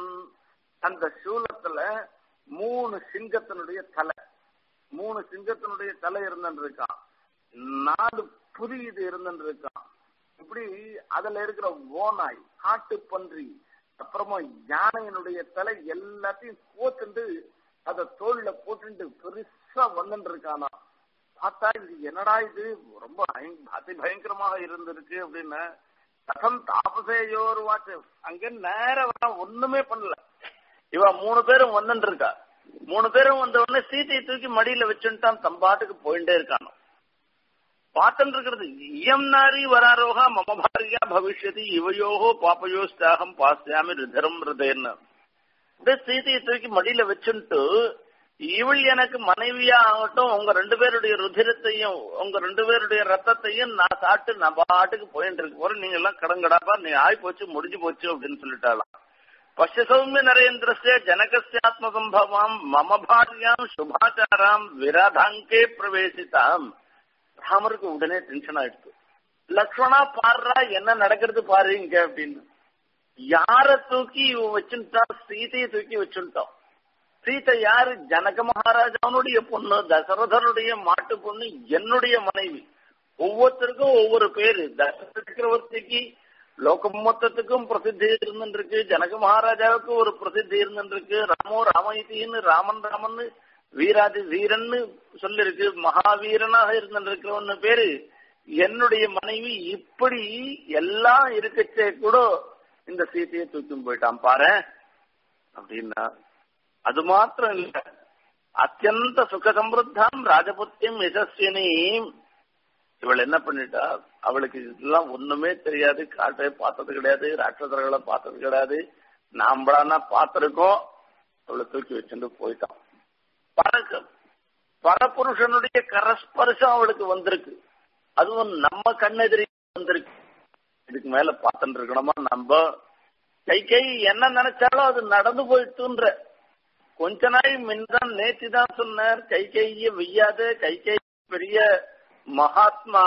அந்த சூலத்துல மூணு சிங்கத்தினுடைய தலை மூணு சிங்கத்தினுடைய தலை இருந்துட்டு இருக்கான் நாலு புலி இது இருந்துட்டு இருக்கான் இப்படி அதுல இருக்கிற ஓநாய் காட்டு பன்றி அப்புறமா யானையினுடைய தலை எல்லாத்தையும் கோத்துண்டு அத தோல்ல போட்டுட்டு பெருசா வந்துட்டு இருக்கானா பார்த்தா இது என்னடா இது ரொம்ப அதி பயங்கரமாக இருந்திருக்கு அப்படின்னு கதம் தாபசேயோர் வாச்சு அங்க நேர வர ஒண்ணுமே பண்ணல இவ மூணு பேரும் வந்துட்டு இருக்கா மூணு பேரும் வந்த உடனே சீத்தையை தூக்கி மடியில வச்சுட்டான் தம்பாட்டுக்கு போயிட்டே இருக்கானோ பார்த்துட்டு இருக்கிறது இயம் நாரி வராரோகா மம பாரியா பவிஷ்யதி இவையோகோ பாப்பயோஸ்தாகம் பாஸ்யாமி ரிதரம் ரிதேன்னு இந்த சீதையை தூக்கி மடியில வச்சுட்டு இவள் எனக்கு மனைவியா ஆகட்டும் உங்க ரெண்டு பேருடைய ருதிரத்தையும் உங்க ரெண்டு பேருடைய ரத்தத்தையும் நான் சாப்பிட்டு நான் பாட்டுக்கு போயிட்டு இருக்கு போறேன் நீங்க எல்லாம் கடங்கடாப்பா நீ ஆய் போச்சு முடிஞ்சு போச்சு அப்படின்னு சொல்லிட்டாலாம் பஷ்ய சௌமிய நரேந்திரஸ்ய ஜனகஸ்யாத்ம சம்பவாம் மம பாரியாம் சுபாச்சாராம் விராதாங்கே பிரவேசித்தாம் ராமருக்கு உடனே டென்ஷன் ஆயிடுச்சு லக்ஷ்மணா பாடுறா என்ன நடக்கிறது பாரு இங்க அப்படின்னு யார தூக்கி வச்சுட்டான் சீதையை தூக்கி வச்சுட்டோம் சீதை யாரு ஜனக மகாராஜாவுடைய பொண்ணு தசரதனுடைய மாட்டு பொண்ணு என்னுடைய மனைவி ஒவ்வொருத்தருக்கும் ஒவ்வொரு பேரு தசரத சக்கரவர்த்திக்கு லோகம் மொத்தத்துக்கும் பிரசித்தி இருந்துருக்கு ஜனக மகாராஜாவுக்கு ஒரு பிரசித்தி இருந்துருக்கு ராமோ ராமயித்தின்னு ராமன் ராமன் வீராதி வீரன்னு சொல்லிருக்கு மகாவீரனாக இருந்திருக்கிறவன்னு பேரு என்னுடைய மனைவி இப்படி எல்லாம் இருக்கச்சே கூட இந்த சீத்தையை தூக்கி போயிட்டான் பாரு அப்படின்னா அது மாத்திரம் இல்ல அத்தியந்த சுக சம்பிருத்தாம் ராஜபுத்தியம் யசஸ்வினி இவள் என்ன பண்ணிட்டா அவளுக்கு இதெல்லாம் ஒண்ணுமே தெரியாது காட்டை பார்த்தது கிடையாது ராட்சசர்களை பார்த்தது கிடையாது நாம்பளானா பார்த்திருக்கோம் அவளை தூக்கி வச்சுட்டு போயிட்டான் பரக்கு பரபுருஷனுடைய கரஸ்பர்சம் அவளுக்கு வந்திருக்கு அதுவும் நம்ம கண்ணெதிரி வந்திருக்கு இதுக்கு மேல பார்த்துட்டு இருக்கணுமா நம்ம கை கை என்ன நினைச்சாலும் அது நடந்து போயிட்டுன்ற கொஞ்ச நாள் முன்தான் நேத்தி தான் சொன்னார் கை கைய வெய்யாத கை கை பெரிய மகாத்மா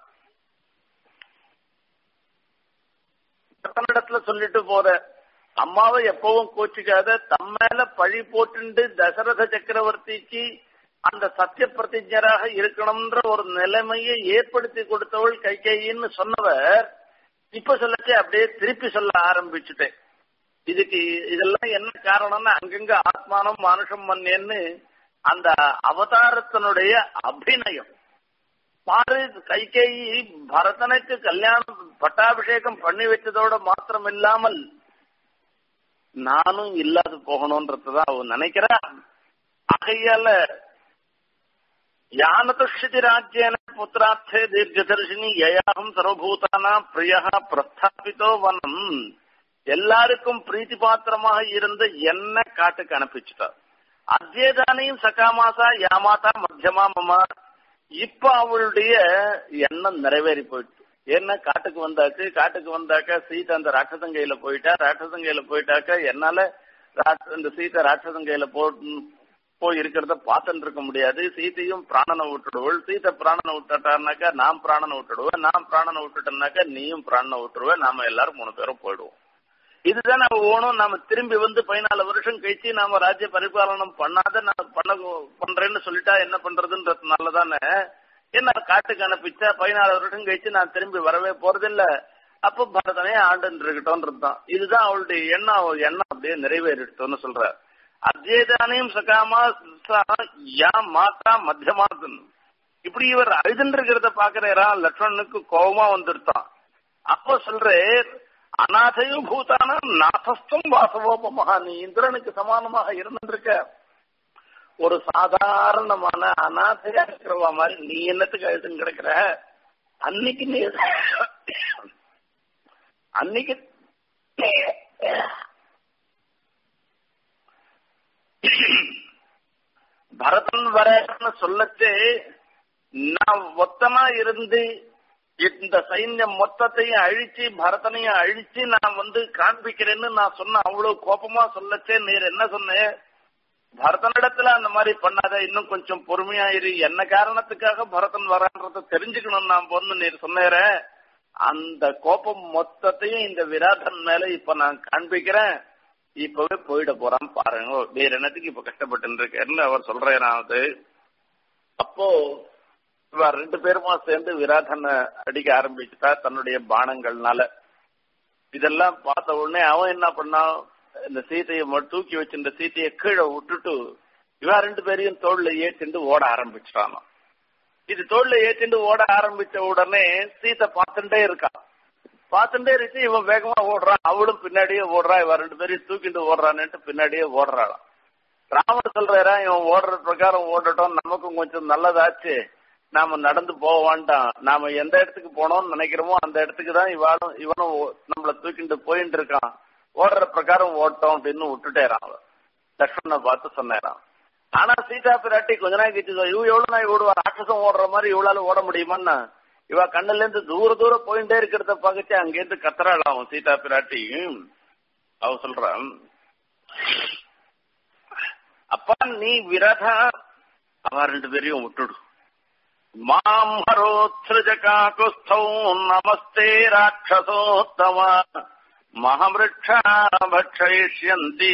இடத்துல சொல்லிட்டு போற அம்மாவை எப்பவும் கோச்சிக்காத தம் மேல பழி போட்டுண்டு தசரத சக்கரவர்த்திக்கு அந்த சத்திய பிரதிஜராக இருக்கணும்ன்ற ஒரு நிலைமையை ஏற்படுத்தி கொடுத்தவள் கைகையின்னு சொன்னவர் இப்ப சொல்லச்சு அப்படியே திருப்பி சொல்ல ஆரம்பிச்சுட்டேன் இதுக்கு இதெல்லாம் என்ன காரணம்னா அங்கங்க ஆத்மானம் மானுஷம் மன்னேன்னு அந்த அவதாரத்தினுடைய அபிநயம் பாரு கைகேயி பரதனுக்கு கல்யாணம் பட்டாபிஷேகம் பண்ணி வச்சதோட மாத்திரம் இல்லாமல் நானும் இல்லாது போகணும்ன்றதுதான் அவன் நினைக்கிறான் ஆகையால யானதுஷிதி ராஜ்யன புத்திரார்த்தே தீர்க்கதர்ஷினி யயாகம் சர்வபூதானா பிரியா பிரஸ்தாபித்தோ வனம் எல்லாருக்கும் பிரீத்தி பாத்திரமாக இருந்து என்ன காட்டுக்கு அனுப்பிச்சுட்டார் அத்தியதானையும் சகாமாசா யாமாதா மத்தியமா மமா இப்ப அவளுடைய எண்ணம் நிறைவேறி போயிட்டு என்ன காட்டுக்கு வந்தாச்சு காட்டுக்கு வந்தாக்கா சீதை அந்த ராட்சசங்கையில போயிட்டா ராட்சசங்கையில போயிட்டாக்கா என்னால இந்த சீதை ராட்சசங்கையில போ போய் இருக்கிறத பார்த்துட்டு இருக்க முடியாது சீத்தையும் பிராணனை விட்டுடுவள் சீத்தை பிராணனை விட்டுட்டாருனாக்கா நான் பிராணனை விட்டுடுவேன் நான் பிராணனை விட்டுட்டேன்னாக்கா நீயும் பிராணனை விட்டுருவேன் நாம எல்லாரும் மூணு பேரும் போயிடுவோம் இதுதான் நம்ம ஓணும் நாம திரும்பி வந்து பதினாலு வருஷம் கழிச்சு நாம ராஜ்ய பரிபாலனம் பண்ணாத நான் பண்ண பண்றேன்னு சொல்லிட்டா என்ன பண்றதுன்றதுனால தானே என்ன காட்டுக்கு அனுப்பிச்சா பதினாலு வருஷம் கழிச்சு நான் திரும்பி வரவே போறதில்ல அப்போ பரதனே ஆண்டு இருக்கட்டும்ன்றது தான் இதுதான் அவளுடைய எண்ணம் அவள் எண்ணம் அப்படியே நிறைவேறிட்டோம்னு சொல்ற அத்தியதானையும் சகாமா யா மாத்தா மத்தியமாத்தன் இப்படி இவர் அழுதுன்னு இருக்கிறத பாக்குறா லக்ஷ்மணனுக்கு கோபமா வந்துருத்தான் அப்போ சொல்றே அநாதையும் பூதான நாசஸ்தம் வாசவோபமாக நீ இந்திரனுக்கு சமானமாக இருந்திருக்க ஒரு சாதாரணமான அநாதையா இருக்கிறவா மாதிரி நீ என்னத்துக்கு அழுதுன்னு கிடக்குற அன்னைக்கு நீ அன்னைக்கு பரதன் வரன்னு சொல்லச்சு நான் மொத்தமா இருந்து இந்த சைன்யம் மொத்தத்தையும் அழிச்சு பரதனையும் அழிச்சு நான் வந்து காண்பிக்கிறேன்னு நான் சொன்ன அவ்வளவு கோபமா சொல்லச்சே நீர் என்ன சொன்னேன் பரதனிடத்துல அந்த மாதிரி பண்ணாத இன்னும் கொஞ்சம் பொறுமையா இரு என்ன காரணத்துக்காக பரதன் வரான்றத தெரிஞ்சுக்கணும் நான் பொண்ணு நீர் சொன்னேற அந்த கோபம் மொத்தத்தையும் இந்த விராதன் மேல இப்ப நான் காண்பிக்கிறேன் இப்பவே போயிட போறான் பாருங்க வேற என்னத்துக்கு இப்ப கஷ்டப்பட்டு இருக்கேன்னு அவர் சொல்றாரு அப்போ இவ ரெண்டு பேருமா சேர்ந்து விராதனை அடிக்க ஆரம்பிச்சுட்டா தன்னுடைய பானங்கள்னால இதெல்லாம் பார்த்த உடனே அவன் என்ன பண்ணான் இந்த சீத்தையை தூக்கி வச்சிருந்த சீத்தையை கீழே விட்டுட்டு இவன் ரெண்டு பேரையும் தோல்ல ஏற்றிண்டு ஓட ஆரம்பிச்சிட்டான் இது தோல்ல ஏற்றிண்டு ஓட ஆரம்பிச்ச உடனே சீத்தை பார்த்துட்டே இருக்கான் பார்த்துட்டே இருக்கு இவன் வேகமா ஓடுறான் அவளும் பின்னாடியே ஓடுறான் இவன் ரெண்டு பேரையும் தூக்கிட்டு ஓடுறான்னுட்டு பின்னாடியே ஓடுறாளாம் ராமர் சொல்றாரா இவன் ஓடுற பிரகாரம் ஓடட்டும் நமக்கும் கொஞ்சம் நல்லதாச்சு நாம நடந்து போக வேண்டாம் நாம எந்த இடத்துக்கு போனோம்னு நினைக்கிறோமோ அந்த இடத்துக்கு தான் இவாளும் இவனும் நம்மள தூக்கிட்டு போயிட்டு இருக்கான் ஓடுற பிரகாரம் ஓட்டோம் அப்படின்னு விட்டுட்டேறான் அவன் லக்ஷ்மணனை பார்த்து சொன்னேறான் ஆனா சீதா பிராட்டி கொஞ்ச நாள் கழிச்சு இவ எவ்வளவு நாள் ஓடுவா ராட்சசம் ஓடுற மாதிரி இவளால ஓட முடியுமான்னா இவ கண்ணுல இருந்து தூர தூரம் போயிட்டே இருக்கிறத பார்த்துட்டு அங்கேருந்து கத்துறாளாம் சீதா பிராட்டி அவ சொல்றான் அப்பா நீ விரதா அவ ரெண்டு பேரையும் விட்டுடு மாம் ஹரோத்ஸகாகுஸ்தௌ நமஸ்தே ராட்சசோத்தம மகமிருட்சா பக்ஷயிஷ்யந்தி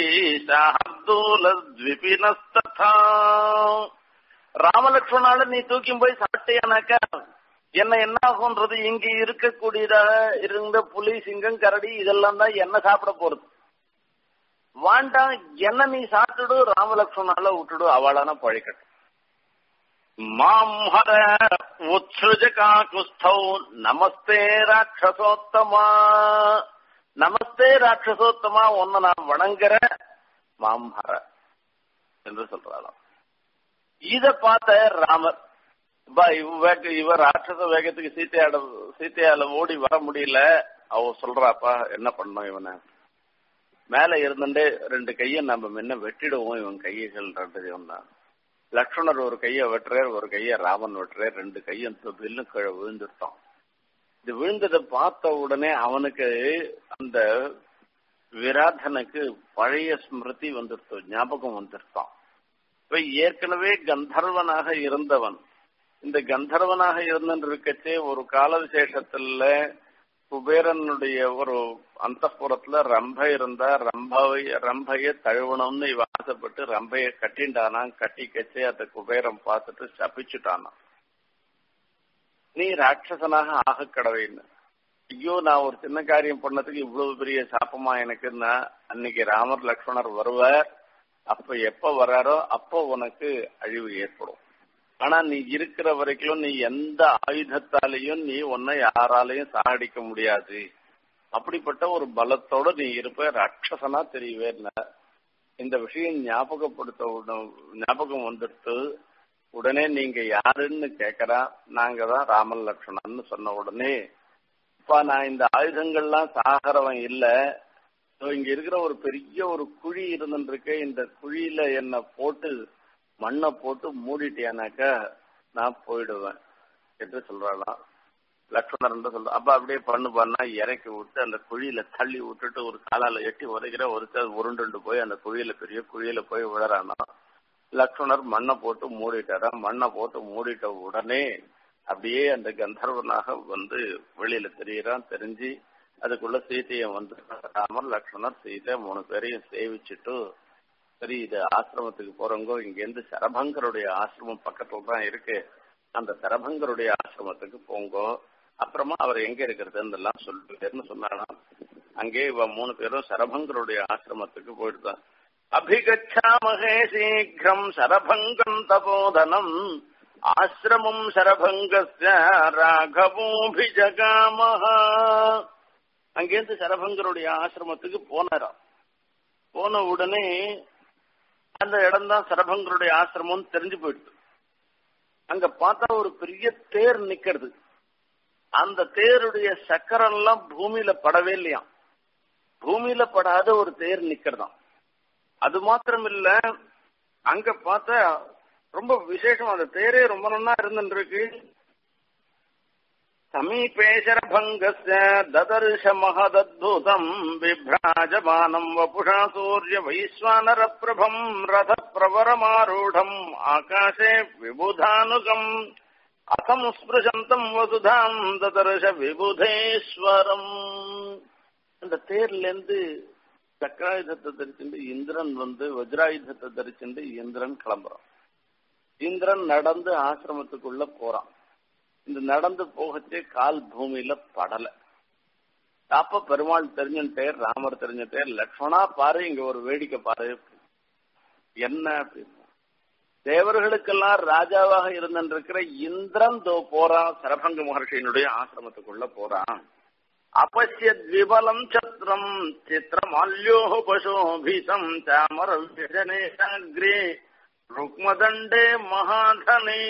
சார்தூலத்விபினஸ்ததா ராமலட்சுமணால நீ தூக்கி போய் சாப்பிட்டியானாக்கா என்ன என்ன ஆகும்ன்றது இங்க இருக்கக்கூடியதாக இருந்த புலி சிங்கம் கரடி இதெல்லாம் தான் என்ன சாப்பிட போறது வாண்டாம் என்ன நீ சாப்பிட்டுடு ராமலட்சுமணால விட்டுடு அவளான பழைக்கட்டும் மாம் ஹர உத்ஸகாகுஸ்தௌ நமஸ்தே ராட்சசோத்தமா நமஸ்தே ராட்சசோத்தமா ஒன்னு நான் வணங்குறேன் மாம் ஹர என்று சொல்றாளாம் இத பார்த்த ராமர் இவ ராட்சச வேகத்துக்கு சீத்தையாட சீத்தையால ஓடி வர முடியல அவ சொல்றாப்பா என்ன பண்ணும் இவனை மேல இருந்துட்டே ரெண்டு கையை நம்ம முன்ன வெட்டிடுவோம் இவன் கைகள் ரெண்டு தான் லக்ஷ்மணர் ஒரு கையை வெட்டுறார் ஒரு கையை ராமன் வெட்டுறார் ரெண்டு கையும் வில்லும் கீழே விழுந்துட்டோம் இது விழுந்ததை பார்த்த உடனே அவனுக்கு அந்த விராதனுக்கு பழைய ஸ்மிருதி வந்துருத்து ஞாபகம் வந்துருத்தான் இப்ப ஏற்கனவே கந்தர்வனாக இருந்தவன் இந்த கந்தர்வனாக இருந்திருக்கச்சே ஒரு கால விசேஷத்துல குபேரனுடைய ஒரு அந்தப்புறத்துல ரம்ப இருந்தா ரம்பவை ரம்பைய தழுவணும்னு இவ ஆசைப்பட்டு ரம்பைய கட்டிண்டானான் கட்டிக்கச்சே அந்த குபேரம் பார்த்துட்டு சபிச்சுட்டானான் நீ ராட்சசனாக ஆக கடவைன்னு ஐயோ நான் ஒரு சின்ன காரியம் பண்ணதுக்கு இவ்வளவு பெரிய சாப்பமா எனக்குன்னா அன்னைக்கு ராமர் லக்ஷ்மணர் வருவார் அப்ப எப்ப வராரோ அப்போ உனக்கு அழிவு ஏற்படும் ஆனா நீ இருக்கிற வரைக்கும் நீ எந்த ஆயுதத்தாலையும் நீ உன்னை யாராலையும் சாகடிக்க முடியாது அப்படிப்பட்ட ஒரு பலத்தோட நீ இருப்ப ராட்சசனா தெரியவேன்னா இந்த விஷயம் ஞாபகப்படுத்த ஞாபகம் வந்துட்டு உடனே நீங்க யாருன்னு கேக்குறா நாங்க தான் ராமன் லக்ஷ்மணன் சொன்ன உடனே அப்பா நான் இந்த ஆயுதங்கள்லாம் சாகரவன் இல்ல இங்க இருக்கிற ஒரு பெரிய ஒரு குழி இருந்துருக்கு இந்த குழியில என்ன போட்டு மண்ணை போட்டு மூடிட்டியானாக்கா நான் போயிடுவேன் என்று சொல்றாளாம் லக்ஷ்மணர் சொல்ற அப்ப அப்படியே பண்ணு பண்ணா இறக்கி விட்டு அந்த குழியில தள்ளி விட்டுட்டு ஒரு காலால எட்டி உதைக்கிற ஒருத்தர் உருண்டு போய் அந்த குழியில பெரிய குழியில போய் விழறானா லக்ஷ்மணர் மண்ணை போட்டு மூடிட்டாரா மண்ணை போட்டு மூடிட்ட உடனே அப்படியே அந்த கந்தர்வனாக வந்து வெளியில தெரியறான் தெரிஞ்சு அதுக்குள்ள சீதையை வந்து ராமர் லக்ஷ்மணர் சீதை மூணு பேரையும் சேவிச்சுட்டு சரி இது ஆசிரமத்துக்கு போறவங்க இங்க இருந்து சரபங்கருடைய ஆசிரமம் பக்கத்துல தான் இருக்கு அந்த சரபங்கருடைய ஆசிரமத்துக்கு போங்கோ அப்புறமா அவர் எங்க இருக்கிறதுன்னு எல்லாம் சொல்லுன்னு சொன்னாராம் அங்கே இவ மூணு பேரும் சரபங்கருடைய ஆசிரமத்துக்கு போயிட்டுதான் அபிகச்சாமகே சீக்கிரம் சரபங்கம் தபோதனம் ஆசிரமம் சரபங்கஸ்ய ராகவோபிஜகாமஹா அங்கேருந்து சரபங்கருடைய ஆசிரமத்துக்கு போனாராம் போன உடனே அந்த இடம் தான் சரபங்கருடைய ஆசிரமம் தெரிஞ்சு போயிடுது அங்க பார்த்தா ஒரு பெரிய தேர் நிக்கிறது அந்த தேருடைய சக்கரம் எல்லாம் பூமியில படவே இல்லையாம் பூமியில படாத ஒரு தேர் நிக்கிறதாம் அது மாத்திரம் இல்ல அங்க பார்த்தா ரொம்ப விசேஷம் அந்த தேரே ரொம்ப நல்லா இருந்துருக்கு சமீபேஷரபங்கஸ்ய ததர்ஷ மகதத்புதம் விப்ராஜமானம் வபுஷா சூரிய வைஸ்வானர பிரபம் ரத பிரவரமாரூடம் ஆகாஷே விபுதானுகம் அசம்ஸ்பிருஷந்தம் வசுதாம் ததர்ஷ விபுதேஸ்வரம் அந்த தேர்ல இருந்து சக்கராயுதத்தை தரிச்சுட்டு இந்திரன் வந்து வஜ்ராயுதத்தை தரிச்சுட்டு இந்திரன் கிளம்புறான் இந்திரன் நடந்து ஆசிரமத்துக்குள்ள போறான் இந்த நடந்து போகச்சே கால் பூமியில படல அப்ப பெருமாள் தெரிஞ்சுட்டே ராமர் தெரிஞ்சுட்டே லக்ஷ்மணா பாரு இங்க ஒரு வேடிக்கை பாரு என்ன அப்படின்னு தேவர்களுக்கெல்லாம் ராஜாவாக இருந்திருக்கிற இந்திரன் தோ போறான் சரபங்க மகர்ஷியினுடைய ஆசிரமத்துக்குள்ள போறான் அபசியத் விபலம் சத்ரம் சித்திரமால்யோபசோபிதம் சாமர விஜனேஷாகிரே ருக்மதண்டே மகாதனே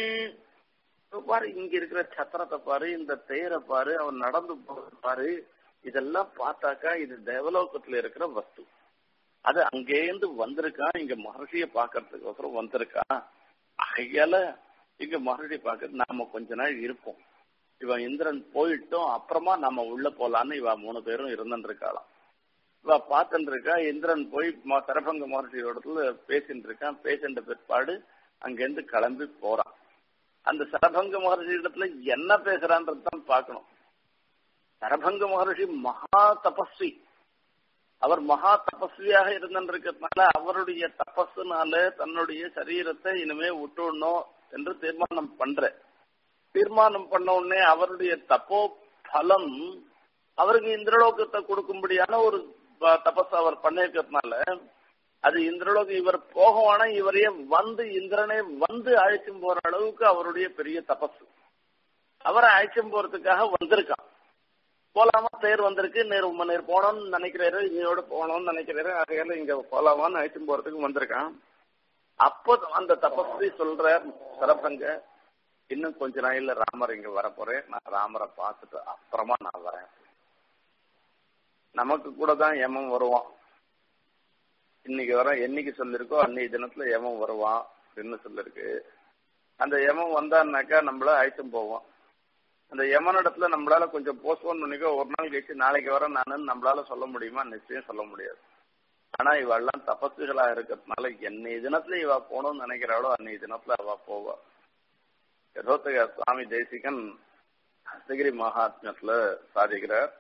பாரு இங்க இருக்கிற சத்திரத்தை பாரு இந்த தேரை பாரு அவன் நடந்து போறது பாரு இதெல்லாம் பார்த்தாக்கா இது தேவலோகத்துல இருக்கிற வஸ்து அது அங்கேருந்து வந்திருக்கான் இங்க மகர்ஷிய பாக்குறதுக்கோசரம் வந்திருக்கான் ஆகையால இங்க மகர்ஷி பார்க்க நாம கொஞ்ச நாள் இருப்போம் இவன் இந்திரன் போயிட்டோம் அப்புறமா நம்ம உள்ள போலான்னு இவ மூணு பேரும் இருந்துருக்காளாம் இவ பார்த்துட்டு இருக்கா இந்திரன் போய் சரபங்க மகர்ஷியோடத்துல பேசிட்டு இருக்கான் பேசின்ற பிற்பாடு அங்கிருந்து கிளம்பி போறான் அந்த சரபங்க மகர்ஷி இடத்துல என்ன பேசுறான்றது தான் பார்க்கணும் சரபங்க மகர்ஷி மகா தபஸ்வி அவர் மகா தபஸ்வியாக இருந்திருக்கிறதுனால அவருடைய தபஸுனால தன்னுடைய சரீரத்தை இனிமே விட்டுடணும் என்று தீர்மானம் பண்ற தீர்மானம் பண்ண உடனே அவருடைய தப்போ பலம் அவருக்கு இந்திரலோகத்தை கொடுக்கும்படியான ஒரு தபஸ் அவர் பண்ணிருக்கிறதுனால அது இந்திரலோகம் இவர் போகவானா இவரையே வந்து இந்திரனே வந்து அழைச்சும் போற அளவுக்கு அவருடைய பெரிய தபஸ் அவரை அழைச்சும் போறதுக்காக வந்திருக்கான் போலாமா தேர் வந்திருக்கு நேர் ரொம்ப நேர் போனோம்னு நினைக்கிறாரு இன்னையோட போனோம்னு நினைக்கிறாரு அதையால இங்க போலாமான்னு அழைச்சும் போறதுக்கு வந்திருக்கான் அப்போ அந்த தபஸ்வி சொல்ற சரபங்க இன்னும் கொஞ்ச நாள்ல ராமர் இங்க வர போறேன் நான் ராமரை பார்த்துட்டு அப்புறமா நான் வரேன் நமக்கு கூட தான் எமம் வருவான் இன்னைக்கு வர என்னைக்கு சொல்லிருக்கோ அன்னைக்கு தினத்துல எமம் வருவான் அப்படின்னு சொல்லிருக்கு அந்த எமம் வந்தான்னாக்கா நம்மள அழைச்சும் போவோம் அந்த அந்த யமனிடத்துல நம்மளால கொஞ்சம் போஸ்ட்போன் பண்ணிக்க ஒரு நாள் கழிச்சு நாளைக்கு வர நான் நம்மளால சொல்ல முடியுமா நிச்சயம் சொல்ல முடியாது ஆனா இவெல்லாம் தபசுகளா இருக்கிறதுனால என்னை தினத்துல இவ போகணும்னு நினைக்கிறாளோ அன்னைய தினத்துல அவ போவா யதோத்தக சுவாமி தேசிகன் ஹஸ்தகிரி மகாத்மியத்துல சாதிக்கிறார்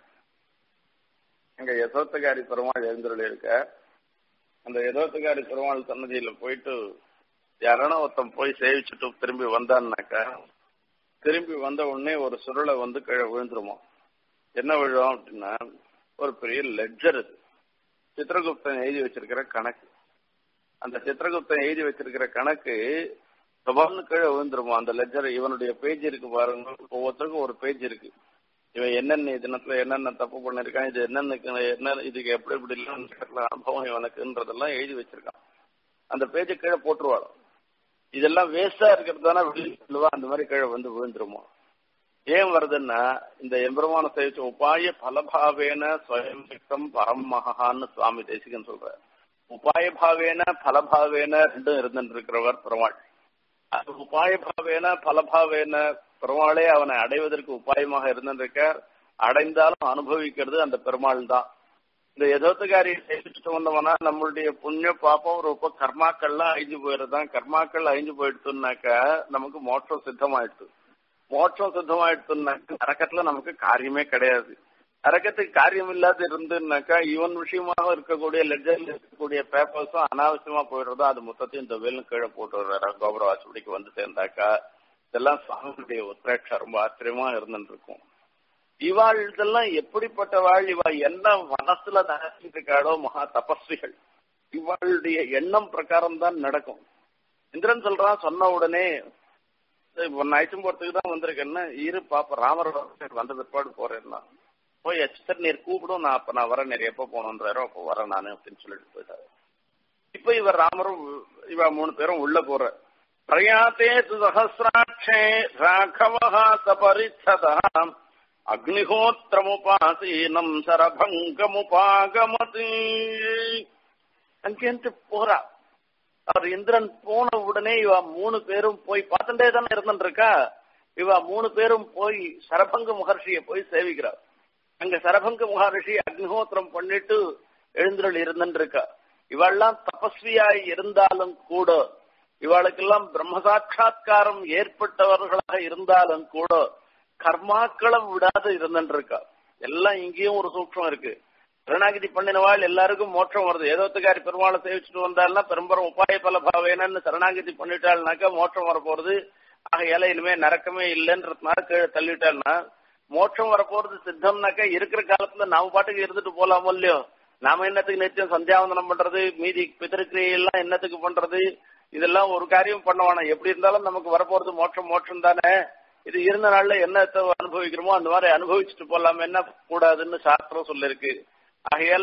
அங்க யதோத்தகாரி பெருமாள் எழுந்துள்ள இருக்க அந்த யதோத்தகாரி பெருமாள் சன்னதியில போயிட்டு யாரான ஒருத்தன் போய் சேவிச்சுட்டு திரும்பி வந்தான்னாக்கா திரும்பி வந்த உடனே ஒரு சுருளை வந்து கீழே விழுந்துருமா என்ன விழும் அப்படின்னா ஒரு பெரிய லெட்ஜர் இது சித்திரகுப்தன் எழுதி வச்சிருக்கிற கணக்கு அந்த சித்திரகுப்தன் எழுதி வச்சிருக்கிற கணக்கு சபான்னு கீழே விழுந்துருமா அந்த லெட்ஜர் இவனுடைய பேஜ் இருக்கு பாருங்க ஒவ்வொருத்தருக்கும் ஒரு பேஜ் இருக்கு இவன் என்னென்ன தினத்துல என்னென்ன தப்பு பண்ணிருக்கான் இது என்னென்ன என்ன இதுக்கு எப்படி எப்படி எல்லாம் அனுபவம் இவனுக்குன்றதெல்லாம் எழுதி வச்சிருக்கான் அந்த பேஜை கீழே போட்டுருவாள் இதெல்லாம் வேஸ்டா இருக்கிறது தானே வெளியே அந்த மாதிரி கீழே வந்து விழுந்துருமோ ஏன் வருதுன்னா இந்த எம்பெருமான சேவிச்ச உபாய பலபாவேன ஸ்வயம் பரம் மகான்னு சுவாமி தேசிகன் சொல்ற உபாய பாவேன பலபாவேன ரெண்டும் இருந்துட்டு இருக்கிறவர் பெருமாள் அது உபாய பாவேன பலபாவேன பெருமாளே அவனை அடைவதற்கு உபாயமாக இருந்திருக்கார் அடைந்தாலும் அனுபவிக்கிறது அந்த பெருமாள் தான் இந்த எதோத்துக்காரி சேவிச்சுட்டு வந்தவனா நம்மளுடைய புண்ணிய பாப்பம் ரூப கர்மாக்கள்லாம் அழிஞ்சு போயிருதான் கர்மாக்கள் அழிஞ்சு போயிடுத்துனாக்கா நமக்கு மோட்சம் சித்தமாயிடுது மோட்சம் சித்தமாயிடுத்துனாக்கா நரக்கத்துல நமக்கு காரியமே கிடையாது நரக்கத்துக்கு காரியம் இல்லாத இருந்துனாக்கா இவன் விஷயமாக இருக்கக்கூடிய லெஜர்ல இருக்கக்கூடிய பேப்பர்ஸும் அனாவசியமா போயிடுறதோ அது மொத்தத்தையும் இந்த வேலும் கீழே போட்டு வர்றாரு கோபுர வாசப்படிக்கு வந்து சேர்ந்தாக்கா இதெல்லாம் சுவாமியுடைய உத்ரேட்சா ரொம்ப ஆச்சரியமா இருந்துட்டு இருக்கும் இவாள் இதெல்லாம் எப்படிப்பட்ட வாழ் இவா என்ன மனசுல நினைச்சிட்டு இருக்காளோ மகா தபஸ்விகள் இவாளுடைய எண்ணம் பிரகாரம் தான் நடக்கும் இந்திரன் சொல்றான் சொன்ன உடனே ஒன்னு அழைச்சும் போறதுக்கு தான் வந்திருக்கேன்னா இரு பாப்ப ராமர் வந்த பிற்பாடு போறேன்னா போய் அச்சுத்தர் நீர் கூப்பிடும் நான் அப்ப நான் வரேன் நீர் எப்ப போகணுன்றாரோ அப்போ வரேன் நானு அப்படின்னு சொல்லிட்டு போயிட்டாரு இப்ப இவர் ராமரும் இவ மூணு பேரும் உள்ள போற பிரயாத்தே சஹசிராட்சே ராഘவஹா சபரிச்சதாம் அக்னிஹோத்திரமுபாசீனம் சரபங்கமுபாகமதி அங்கேருந்து போறா அவர் இந்திரன் போன உடனே இவ மூணு பேரும் போய் பார்த்துட்டே தானே இருந்துருக்கா இவ மூணு பேரும் போய் சரபங்க மகர்ஷிய போய் சேவிக்கிறார் அங்க சரபங்க மகர்ஷி அக்னிஹோத்திரம் பண்ணிட்டு எழுந்தருள் இருந்துருக்கா இவெல்லாம் தபஸ்வியாய் இருந்தாலும் கூட இவாளுக்கெல்லாம் பிரம்ம சாட்சா்காரம் ஏற்பட்டவர்களாக இருந்தாலும் கூட கர்மாக்களை விடாத இருந்துருக்கா எல்லாம் இங்கேயும் ஒரு சூக்ஷம் இருக்கு சரணாகிதி பண்ணினவாள் எல்லாருக்கும் மோட்சம் வருது ஏதோத்துக்காரி பெருமாளை சேவிச்சுட்டு வந்தாள்னா பெரும்பரம் உபாய பல பாவேனன்னு சரணாகிதி பண்ணிட்டாள்னாக்கா மோட்சம் வர போறது ஆக ஏழை இனிமே நரக்கமே இல்லைன்றதுனால கீழே தள்ளிட்டாள்னா மோட்சம் வர போறது சித்தம்னாக்கா இருக்கிற காலத்துல நாம பாட்டுக்கு இருந்துட்டு போலாமோ இல்லையோ நாம என்னத்துக்கு நிச்சயம் சந்தியாவந்தனம் பண்றது மீதி பிதற்கிரியை எல்லாம் என்னத்துக்கு பண்றது இதெல்லாம் ஒரு காரியம் பண்ண வேணாம் எப்படி இருந்தாலும் நமக்கு வரப்போறது மோட்சம் மோட்சம் தானே இது இருந்த நாள்ல என்னத்தை அனுபவிக்கிறோமோ அந்த மாதிரி அனுபவிச்சுட்டு போலாம என்ன கூடாதுன்னு சாஸ்திரம் சொல்லிருக்கு ஆகையால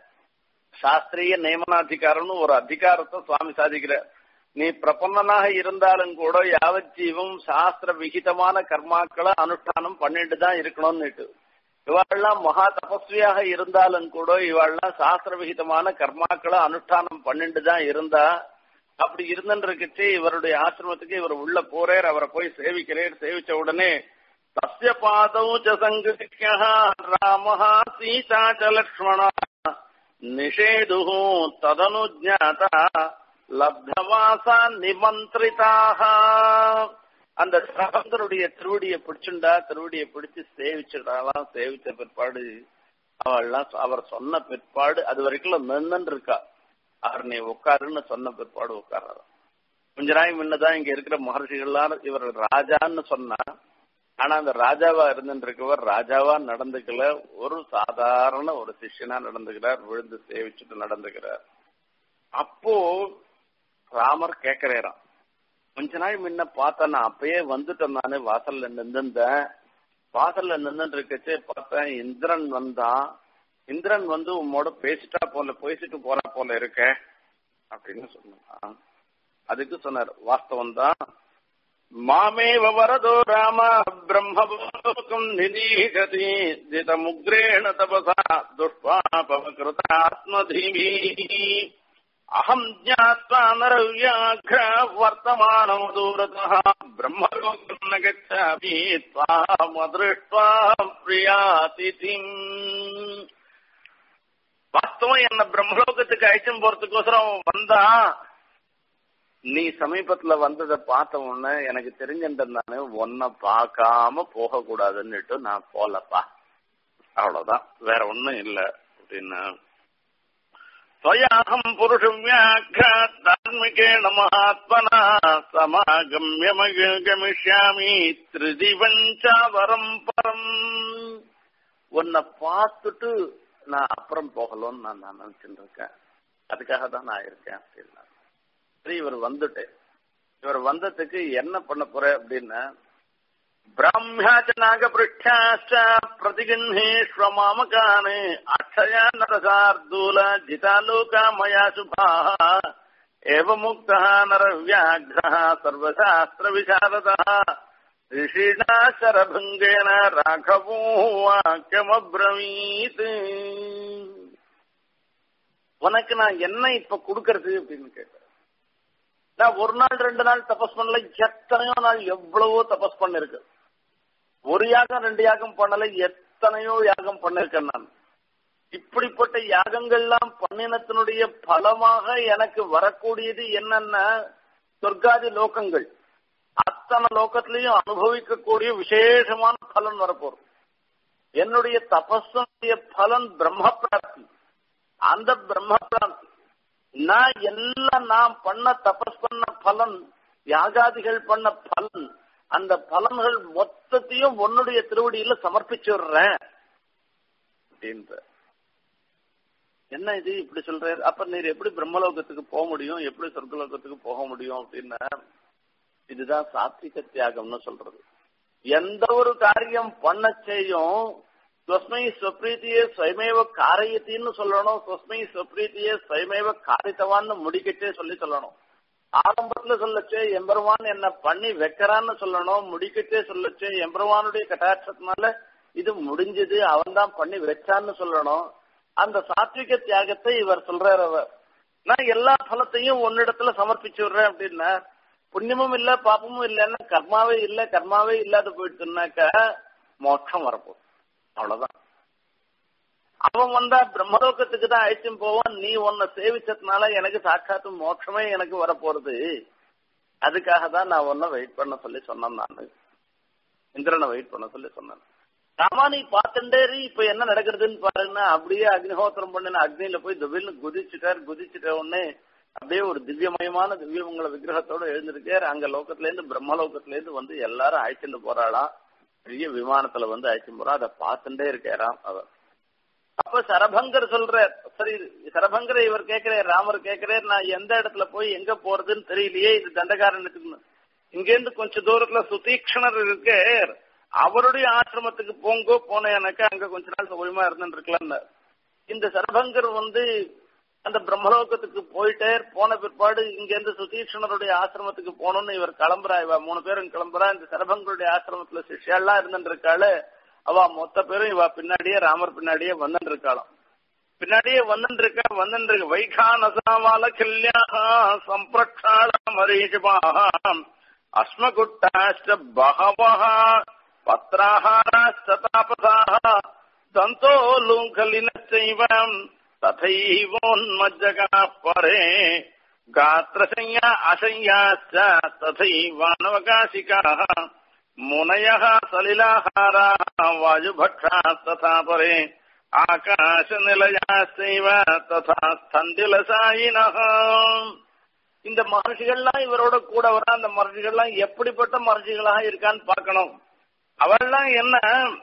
சாஸ்திரிய நியமனாதிகாரம்னு ஒரு அதிகாரத்தை சுவாமி சாதிக்கிறார் நீ பிரபன்னனாக இருந்தாலும் கூட யாவத் ஜீவம் சாஸ்திர விகிதமான கர்மாக்களை அனுஷ்டானம் பண்ணிட்டு தான் இருக்கணும்னுட்டு இவாள்லாம் மகா தபஸ்வியாக இருந்தாலும் கூட இவாள்லாம் சாஸ்திர விகிதமான கர்மாக்களை அனுஷ்டானம் பண்ணிட்டு தான் இருந்தா அப்படி இருந்துருக்குச்சு இவருடைய ஆசிரமத்துக்கு இவர் உள்ள போறார் அவரை போய் சேவிக்கிறேன் சேவிச்ச உடனே தஸ்ய பாதௌ ச சங்கிருஷ்ய ராமஹா சீதா ச லக்ஷ்மணா நிஷேது ததனு ஜாதா லப்தவாசா நிமந்திரிதாக அந்த சகந்தருடைய திருவடியை பிடிச்சுண்டா திருவடியை பிடிச்சு சேவிச்சிடாலாம் சேவிச்ச பிற்பாடு அவள்லாம் அவர் சொன்ன பிற்பாடு அது வரைக்கும் நின்று இருக்கா அவர் நீ உட்காருன்னு சொன்ன பிற்பாடு உட்கார்றாரு கொஞ்ச நாள் முன்னதான் இங்க இருக்கிற மகர்ஷிகள்லாம் இவர் ராஜான்னு சொன்னா ஆனா அந்த ராஜாவா இருந்துருக்கவர் ராஜாவா நடந்துக்கல ஒரு சாதாரண ஒரு சிஷ்யனா நடந்துக்கிறார் விழுந்து சேவிச்சுட்டு நடந்துக்கிறார் அப்போ ராமர் கேக்குறாராம் கொஞ்ச நாள் முன்ன பார்த்தேன் நான் அப்பயே வந்துட்டேன் நானு வாசல்ல நின்றுந்தேன் வாசல்ல நின்று இருக்கச்சே பார்த்தேன் இந்திரன் வந்தான் இந்திரன் வந்து உம்மோட பேசிட்டா போல பேசிட்டு போறா போல இருக்க அப்படின்னு சொன்னான் அதுக்கு சொன்னார் வாஸ்தவம் தான் மாமேவ வரதோ ராம பிரம்மபோகம் நிதீகதி ஜிதமுக்ரேண தபசா துஷ்பாபகிருதாத்மதீமி அகம் ஜாத்வா நரவ்யாக்ர வர்த்தமானோ தூரதः பிரம்மலோகம் ந கச்சாமி त्वाम् अदृष्ट्वा பிரியாதிதிம் வாஸ்தவம் என்ன பிரம்மலோகத்துக்கு அழைச்சும் போறதுக்கோசரம் அவன் வந்தான் நீ சமீபத்துல வந்ததை பார்த்த உடனே எனக்கு தெரிஞ்சின்றதுனால உன்னை பார்க்காம போக கூடாதுன்னுட்டு நான் போலப்பா அவ்வளவுதான் வேற ஒண்ணும் இல்ல அப்படின்னு स्वयाहम् पुरुषम् व्याघ्रात् धार्मिकेण महात्मना समागम्यमगमिष्यामि திருதிவஞ்சாவரம் பரம் உன்னை பார்த்துட்டு நான் அப்புறம் போகலோன்னு நான் நான் நினைச்சுட்டு இருக்கேன் அதுக்காக தான் நான் இருக்கேன் அப்படின்னா சரி இவர் வந்துட்டு இவர் வந்ததுக்கு என்ன பண்ண போற அப்படின்னா ब्राह्म्याच नागपृष्ठ्याश्च प्रतिगृह्णेष्वमामकान् अक्षया नरसार्दूल जितालोका मया शुभाः एवमुक्तः नरव्याघ्रः सर्वशास्त्रविशारदः ऋषिणा शरभङ्गेन राघवो வாக்கியமப்ரவீத் உனக்கு நான் என்ன இப்ப கொடுக்கறது அப்படின்னு கேட்டேன் நான் ஒரு நாள் ரெண்டு நாள் தபஸ் பண்ணல எத்தனையோ நாள் எவ்வளவோ தபஸ் பண்ணிருக்கு ஒரு யாகம் ரெண்டு யாகம் பண்ணல எத்தனையோ யாகம் பண்ணிருக்கேன் நான் இப்படிப்பட்ட யாகங்கள்லாம் பண்ணினத்தினுடைய பலமாக எனக்கு வரக்கூடியது என்னன்னா சொர்க்காதி லோகங்கள் அத்தனை லோகத்திலையும் அனுபவிக்கக்கூடிய விசேஷமான பலன் வரப்போறோம் என்னுடைய தபஸுடைய பலன் பிரம்ம பிராப்தி அந்த பிரம்ம பிராப்தி நான் எல்லாம் நான் பண்ண தபஸ் பண்ண பலன் யாகாதிகள் பண்ண பலன் அந்த பலன்கள் மொத்தத்தையும் உன்னுடைய திருவடியில சமர்ப்பிச்சுடுறேன் அப்படின்ற என்ன இது இப்படி சொல்றாரு அப்ப நீர் எப்படி பிரம்மலோகத்துக்கு போக முடியும் எப்படி சொர்க்கலோகத்துக்கு போக முடியும் அப்படின்னா இதுதான் சாத்விக தியாகம்னு சொல்றது எந்த ஒரு காரியம் பண்ண செய்யும் ஸ்வஸ்மை ஸ்வப்ரீத்தியே ஸ்வயமேவ காரயத்தின்னு சொல்லணும் ஸ்வஸ்மை ஸ்வப்ரீத்தியே ஸ்வயமேவ காரித்தவான்னு முடிக்கட்டே சொல்லி சொல்லணும் ஆரம்பத்துல சொல்லச்சே எம்பெருமான் என்ன பண்ணி வைக்கிறான்னு சொல்லணும் முடிக்கட்டே சொல்லச்சே எம்பெருமானுடைய கட்டாட்சத்தினால இது முடிஞ்சது அவன் தான் பண்ணி வச்சான்னு சொல்லணும் அந்த சாத்விக தியாகத்தை இவர் சொல்றாரு அவர் நான் எல்லா பலத்தையும் ஒன்னிடத்துல சமர்ப்பிச்சு விடுறேன் அப்படின்னா புண்ணியமும் இல்ல பாப்பமும் இல்லைன்னா கர்மாவே இல்ல கர்மாவே இல்லாத போயிடுச்சுனாக்க மோட்சம் வரப்போம் அவ்வளவுதான் அவன் வந்தா பிரம்மலோகத்துக்கு தான் அழைச்சும் போவான் நீ உன்னை சேவிச்சதுனால எனக்கு சாட்சாத்து மோட்சமே எனக்கு வரப்போறது அதுக்காக தான் நான் உன்னை வெயிட் பண்ண சொல்லி சொன்னேன் நான் இந்திரனை வெயிட் பண்ண சொல்லி சொன்னேன் ராமா நீ பார்த்துட்டேரி இப்ப என்ன நடக்கிறதுன்னு பாருன்னா அப்படியே அக்னிஹோத்திரம் பண்ணின அக்னியில போய் துபில்னு குதிச்சுட்டார் குதிச்சுட்ட உடனே அப்படியே ஒரு திவ்யமயமான திவ்யமங்கல விக்கிரகத்தோட எழுந்திருக்கார் அங்க லோகத்துல இருந்து பிரம்மலோகத்துல இருந்து வந்து எல்லாரும் அழைச்சிட்டு போறாளாம் பெரிய விமானத்துல வந்து அழைச்சிட்டு போறா அதை பார்த்துட்டே இருக்காராம் அவர் அப்ப சரபங்கர் சொல்ற சரி சரபங்கரை இவர் கேட்கிறார் ராமர் கேட்கிறார் நான் எந்த இடத்துல போய் எங்க போறதுன்னு தெரியலையே இது தண்டகாரனுக்கு இங்கேருந்து கொஞ்ச தூரத்துல சுதீக்ஷணர் இருக்கு அவருடைய ஆசிரமத்துக்கு போங்கோ போனேனாக்கா அங்க கொஞ்ச நாள் சௌகரியமா இருந்துட்டு இருக்கலாம்னு இந்த சரபங்கர் வந்து அந்த பிரம்மலோகத்துக்கு போயிட்டே போன பிற்பாடு இங்க இருந்து சுதீக்ஷணருடைய ஆசிரமத்துக்கு போகணும்னு இவர் கிளம்புறா இவ மூணு பேரும் கிளம்புறா இந்த சரபங்கருடைய ஆசிரமத்துல சிஷ்யாலாம் இருந்துட்டு இருக்காளு அவ மொத்த பேரும் இவ பின்னாடியே ராமர் பின்னாடியே வந்துட்டு இருக்காளாம் பின்னாடியே வந்துட்டு இருக்கா வந்துட்டு இருக்க வைகானசாவால கல்யாக சம்பிரக்ஷாள மரீஷபாம் அஸ்மகுட்டாஷ்ட பகவஹ பத்ராஹாராஷ்ட தாபசாः தந்தோ லூங்கலினச்சைவம் तथैवोन्मज्जगाः परे गात्रशय्या अशय्याश्च तथैवानवकाशिकाः मुनयः सलिलाहाराः वायुभक्षाः तथा परे ஆகாசநிலையாசைவ ததா ஸ்தண்டிலசாயினஹ இந்த மகர்ஷிகள்லாம் இவரோட கூட வர அந்த மகர்ஷிகள்லாம் எப்படிப்பட்ட மகர்ஷிகளாக இருக்கான்னு பார்க்கணும் அவள்லாம் என்ன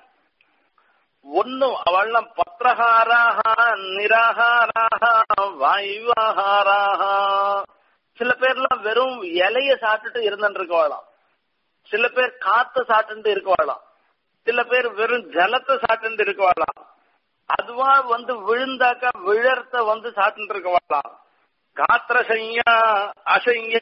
ஒன்னும் அவள்லாம் பத்திரஹாராக நிராகாராக வாயுவாகாராக சில பேர்லாம் வெறும் இலைய சாப்பிட்டுட்டு இருந்துட்டு இருக்கவாளாம் சில பேர் காத்த சாப்பிட்டு இருக்கவாளாம் சில பேர் வெறும் ஜலத்தை சாப்பிட்டு இருக்கவாளாம் அதுவா வந்து விழுந்தாக்கா விழர்த்த வந்து சாப்பிட்டு இருக்கவாளாம் காத்திரசையா அசைய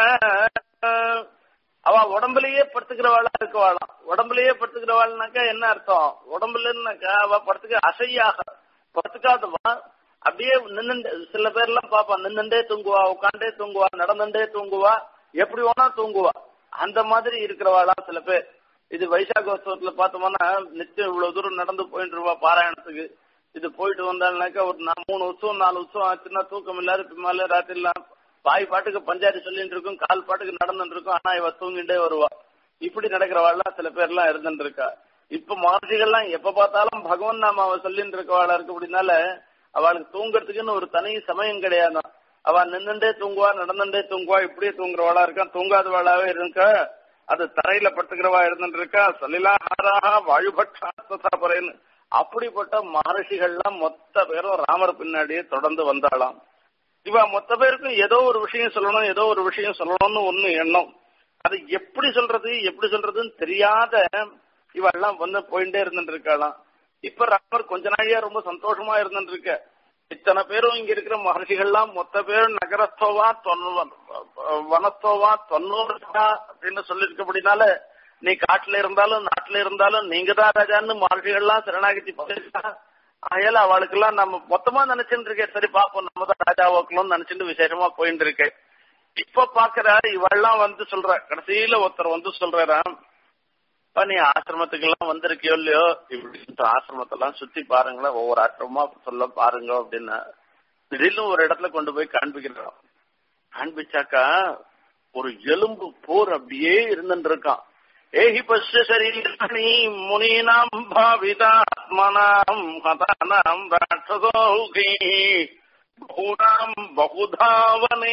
அவ உடம்புலயே படுத்துக்கிறவாளா இருக்கவாளாம் உடம்புலயே படுத்துக்கிறவாள்னாக்கா என்ன அர்த்தம் உடம்புலன்னாக்கா அவ படுத்துக்க அசையாக படுத்துக்காதவா அப்படியே நின்னுண்டே சில பேர்லாம் பாப்பா நின்னுண்டே தூங்குவா உட்காண்டே தூங்குவா நடந்துட்டே தூங்குவா எப்படி வேணா தூங்குவா அந்த மாதிரி இருக்கிறவாளாம் சில பேர் இது வைசாக உற்சவத்துல பார்த்தோம்னா நிச்சயம் இவ்வளவு தூரம் நடந்து போயிட்டு இருவா பாராயணத்துக்கு இது போயிட்டு வந்தாள்னாக்கா ஒரு நா- மூணு உற்சவம் நாலு உற்சவம் ஆச்சுன்னா தூக்கம் இல்லாத பின்னால ராத்திரிலாம் பாய் பாட்டுக்கு பஞ்சாயத்து சொல்லிட்டு இருக்கும் கால் பாட்டுக்கு நடந்துட்டு இருக்கும் ஆனா இவ தூங்கிட்டே வருவா இப்படி நடக்கிறவாள்லாம் சில பேர்லாம் இருந்துட்டு இருக்கா இப்ப மகர்ஷிகள்லாம் எப்ப பார்த்தாலும் பகவான் நாம அவ சொல்லிட்டு இருக்கவாளா இருக்கு அப்படின்னால அவளுக்கு தூங்குறதுக்குன்னு ஒரு தனி சமயம் கிடையாதான் அவ நின்னுண்டே தூங்குவா நடந்துட்டே தூங்குவா இப்படியே தூங்குறவாளா இருக்கா தூங்காதவாளாவே இருக்கா அது தரையில படுத்துக்கிறவா இருந்துட்டு இருக்கா சலிலாஹாராக வாயுபட்சாத்மசாபரேன்னு அப்படிப்பட்ட மகர்ஷிகள்லாம் மொத்த பேரும் ராமர் பின்னாடியே தொடர்ந்து வந்தாளாம் இவ மொத்த பேருக்கும் ஏதோ ஒரு விஷயம் சொல்லணும் ஏதோ ஒரு விஷயம் சொல்லணும்னு ஒண்ணு எண்ணம் அது எப்படி சொல்றது எப்படி சொல்றதுன்னு தெரியாத இவெல்லாம் வந்து போயிட்டே இருந்துட்டு இருக்காளாம் இப்ப ராமர் கொஞ்ச நாளையா ரொம்ப சந்தோஷமா இருந்துட்டு இருக்க இத்தனை பேரும் இங்க இருக்கிற மகர்ஷிகள்லாம் மொத்த பேரும் நகரஸ்தோவா தொன்னு வனஸ்தோவா தொண்ணூறு அப்படின்னு சொல்லியிருக்கபடினால நீ காட்டுல இருந்தாலும் நாட்டுல இருந்தாலும் நீங்க தான் ராஜான்னு மகர்ஷிகள்லாம் சரணாகதி பண்ணிருக்கா ஆயால அவளுக்கெல்லாம் நம்ம மொத்தமா நினைச்சுட்டு இருக்கேன் சரி பாப்போம் நம்ம தான் ராஜாவாக்கணும்னு நினைச்சிட்டு விசேஷமா போயிட்டு இருக்கேன் இப்ப பாக்குற இவெல்லாம் வந்து சொல்ற கடைசியில ஒருத்தர் வந்து சொல்றாராம் "அப்பா, நீ ஆசிரமத்துக்கு எல்லாம் வந்திருக்கியோ இல்லையோ இப்படி ஆசிரமத்தெல்லாம் சுத்தி பாருங்களேன் ஒவ்வொரு ஆசிரமமா சொல்ல பாருங்க அப்படின்னா திடீர்னு ஒரு இடத்துல கொண்டு போய் காண்பிக்கிறான் காண்பிச்சாக்கா ஒரு எலும்பு போர் அப்படியே இருந்துட்டு இருக்கான் ஏஹி பஸ்ய சரீராணி முனீனாம் பாவிதாத்மனாம் ஹதானாம் ராட்சசோகி பகுனாம் பகுதாவனே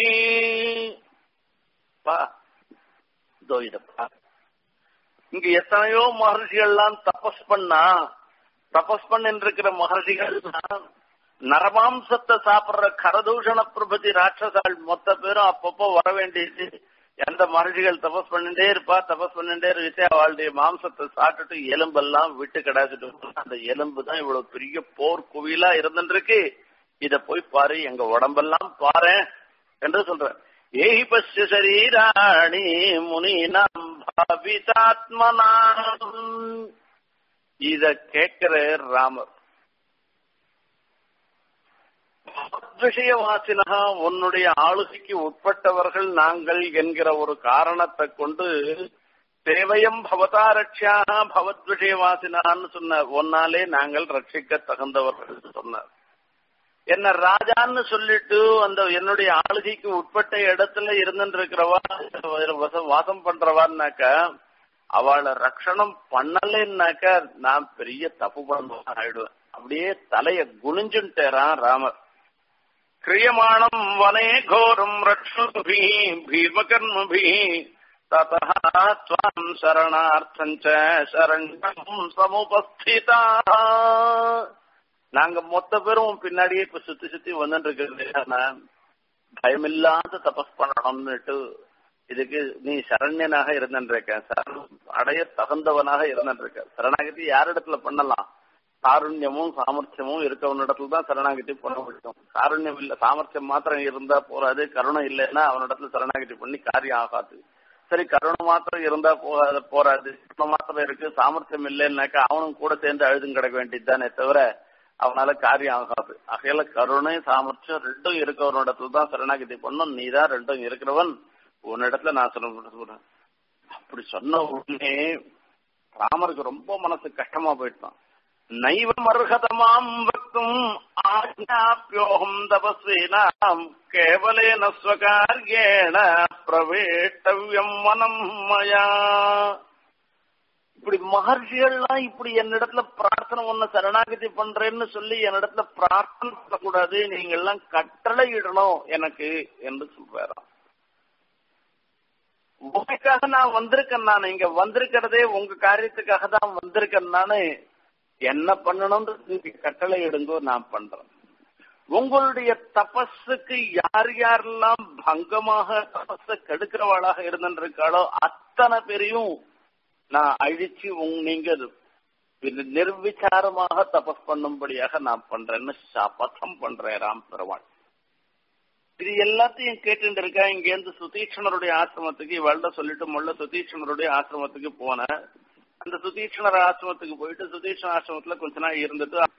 பா இதோ இதப்பா இங்க எத்தனையோ மகர்ஷிகள்லாம் தபஸ் பண்ணா தபஸ் பண்ணிருக்கிற மகர்ஷிகள் நரமாம்சத்தை சாப்பிடுற கரதூஷண பிரபதி ராட்சசாள் மொத்த பேரும் அப்பப்போ வர வேண்டியது எந்த மகர்ஷிகள் தபஸ் பண்ணிட்டே இருப்பா தபஸ் பண்ணிட்டே இருந்துச்சு அவளுடைய மாம்சத்தை சாப்பிட்டுட்டு எலும்பெல்லாம் விட்டு கிடாச்சிட்டு அந்த எலும்பு தான் இவ்வளவு பெரிய போர் குவியலா இருந்துருக்கு இத போய் பாரு எங்க உடம்பெல்லாம் பாரு என்று சொல்ற ஏஹி பஸ்ய சரீராணி முனினாம் பாவிதாத்மனாம் இத கேட்கிற ராமர் விஷயவாசினா உன்னுடைய ஆளுகைக்கு உட்பட்டவர்கள் நாங்கள் என்கிற ஒரு காரணத்தை கொண்டு தேவயம் பவதா ரட்சியாக பவத் விஷயவாசினான்னு சொன்ன ஒன்னாலே நாங்கள் ரட்சிக்க தகுந்தவர்கள் சொன்னார் என்ன ராஜான்னு சொல்லிட்டு அந்த என்னுடைய ஆளுகைக்கு உட்பட்ட இடத்துல இருந்துட்டு இருக்கிறவா வாசம் பண்றவான்னாக்க அவளை ரட்சணம் பண்ணலைன்னாக்க நான் பெரிய தப்பு பண்ணுவான் ஆயிடுவேன் அப்படியே தலைய குனிஞ்சுட்டேரான் ராமர் கிரியமாணம் வனே கோரம் ரக்ஷுபி பீமகர்மபி ததாம் சரணார்த்தஞ்ச சரண்யம் சமுபஸ்திதா நாங்க மொத்த பேரும் பின்னாடியே இப்ப சுத்தி சுத்தி வந்துட்டு இருக்கிறது பயமில்லாத தபஸ் பண்ணணும்னுட்டு இதுக்கு நீ சரண்யனாக இருந்துருக்க சரணம் அடைய தகுந்தவனாக இருந்துருக்க சரணாகதி யாரிடத்துல பண்ணலாம் காருண்யமும் சாமர்த்தியமும் இருக்கவனிடத்துல தான் சரணாகதி பண்ண முடியும் காருண்யம் இல்ல சாமர்த்தியம் மாத்திரம் இருந்தா போறாது கருணை இல்லைன்னா அவனிடத்துல சரணாகதி பண்ணி காரியம் ஆகாது சரி கருணை மாத்திரம் இருந்தா போகாது போறாது கருணை மாத்திரம் இருக்கு சாமர்த்தியம் இல்லைன்னாக்கா அவனும் கூட சேர்ந்து அழுதும் கிடக்க வேண்டியதுதானே தவிர அவனால காரியம் ஆகாது ஆகையால கருணை சாமர்த்தியம் ரெண்டும் இருக்கவனிடத்துல தான் சரணாகதி பண்ணும் நீ தான் ரெண்டும் இருக்கிறவன் உன்னிடத்துல நான் சொல்றேன் அப்படி சொன்ன உடனே ராமருக்கு ரொம்ப மனசு கஷ்டமா போயிட்டான் நைவம் அர்ஹதமாம் வக்தும் ஆஜ்ஞாப்யோகம் தபஸ்வீனாம் கேவலேன ஸ்வகாரியேண பிரவேட்டவ்யம் மனம் மயா இப்படி மகர்ஷிகள்லாம் இப்படி என்னிடத்துல பிரார்த்தனை ஒண்ணு சரணாகதி பண்றேன்னு சொல்லி என்னிடத்துல பிரார்த்தனை பண்ணக்கூடாது நீங்க எல்லாம் கட்டளை இடணும் எனக்கு என்று சொல்றாராம் உங்களுக்காக நான் வந்திருக்கேன் நான் இங்க வந்திருக்கிறதே உங்க காரியத்துக்காக தான் வந்திருக்கேன் நானு என்ன பண்ணணும்னு நீங்க கட்டளை இடுங்கோ நான் பண்றேன் உங்களுடைய தபஸுக்கு யார் யாரெல்லாம் பங்கமாக தபஸ கெடுக்கிறவாளாக இருந்திருக்காளோ அத்தனை பேரையும் நான் அழிச்சு உங் நீங்க நிர்விச்சாரமாக தபஸ் பண்ணும்படியாக நான் பண்றேன்னு சபதம் பண்றேன் ராம் பெருமாள் இது எல்லாத்தையும் கேட்டு இருக்கா இங்க இருந்து சுதீட்சணருடைய ஆசிரமத்துக்கு இவள்ட சொல்லிட்டு முள்ள சுதீட்சணருடைய ஆசிரமத்துக்கு போனேன் அந்த சுதீட்சணர் ஆசிரமத்துக்கு போயிட்டு சுதீட்சண ஆசிரமத்துல கொஞ்ச நாள் இருந்துட்டு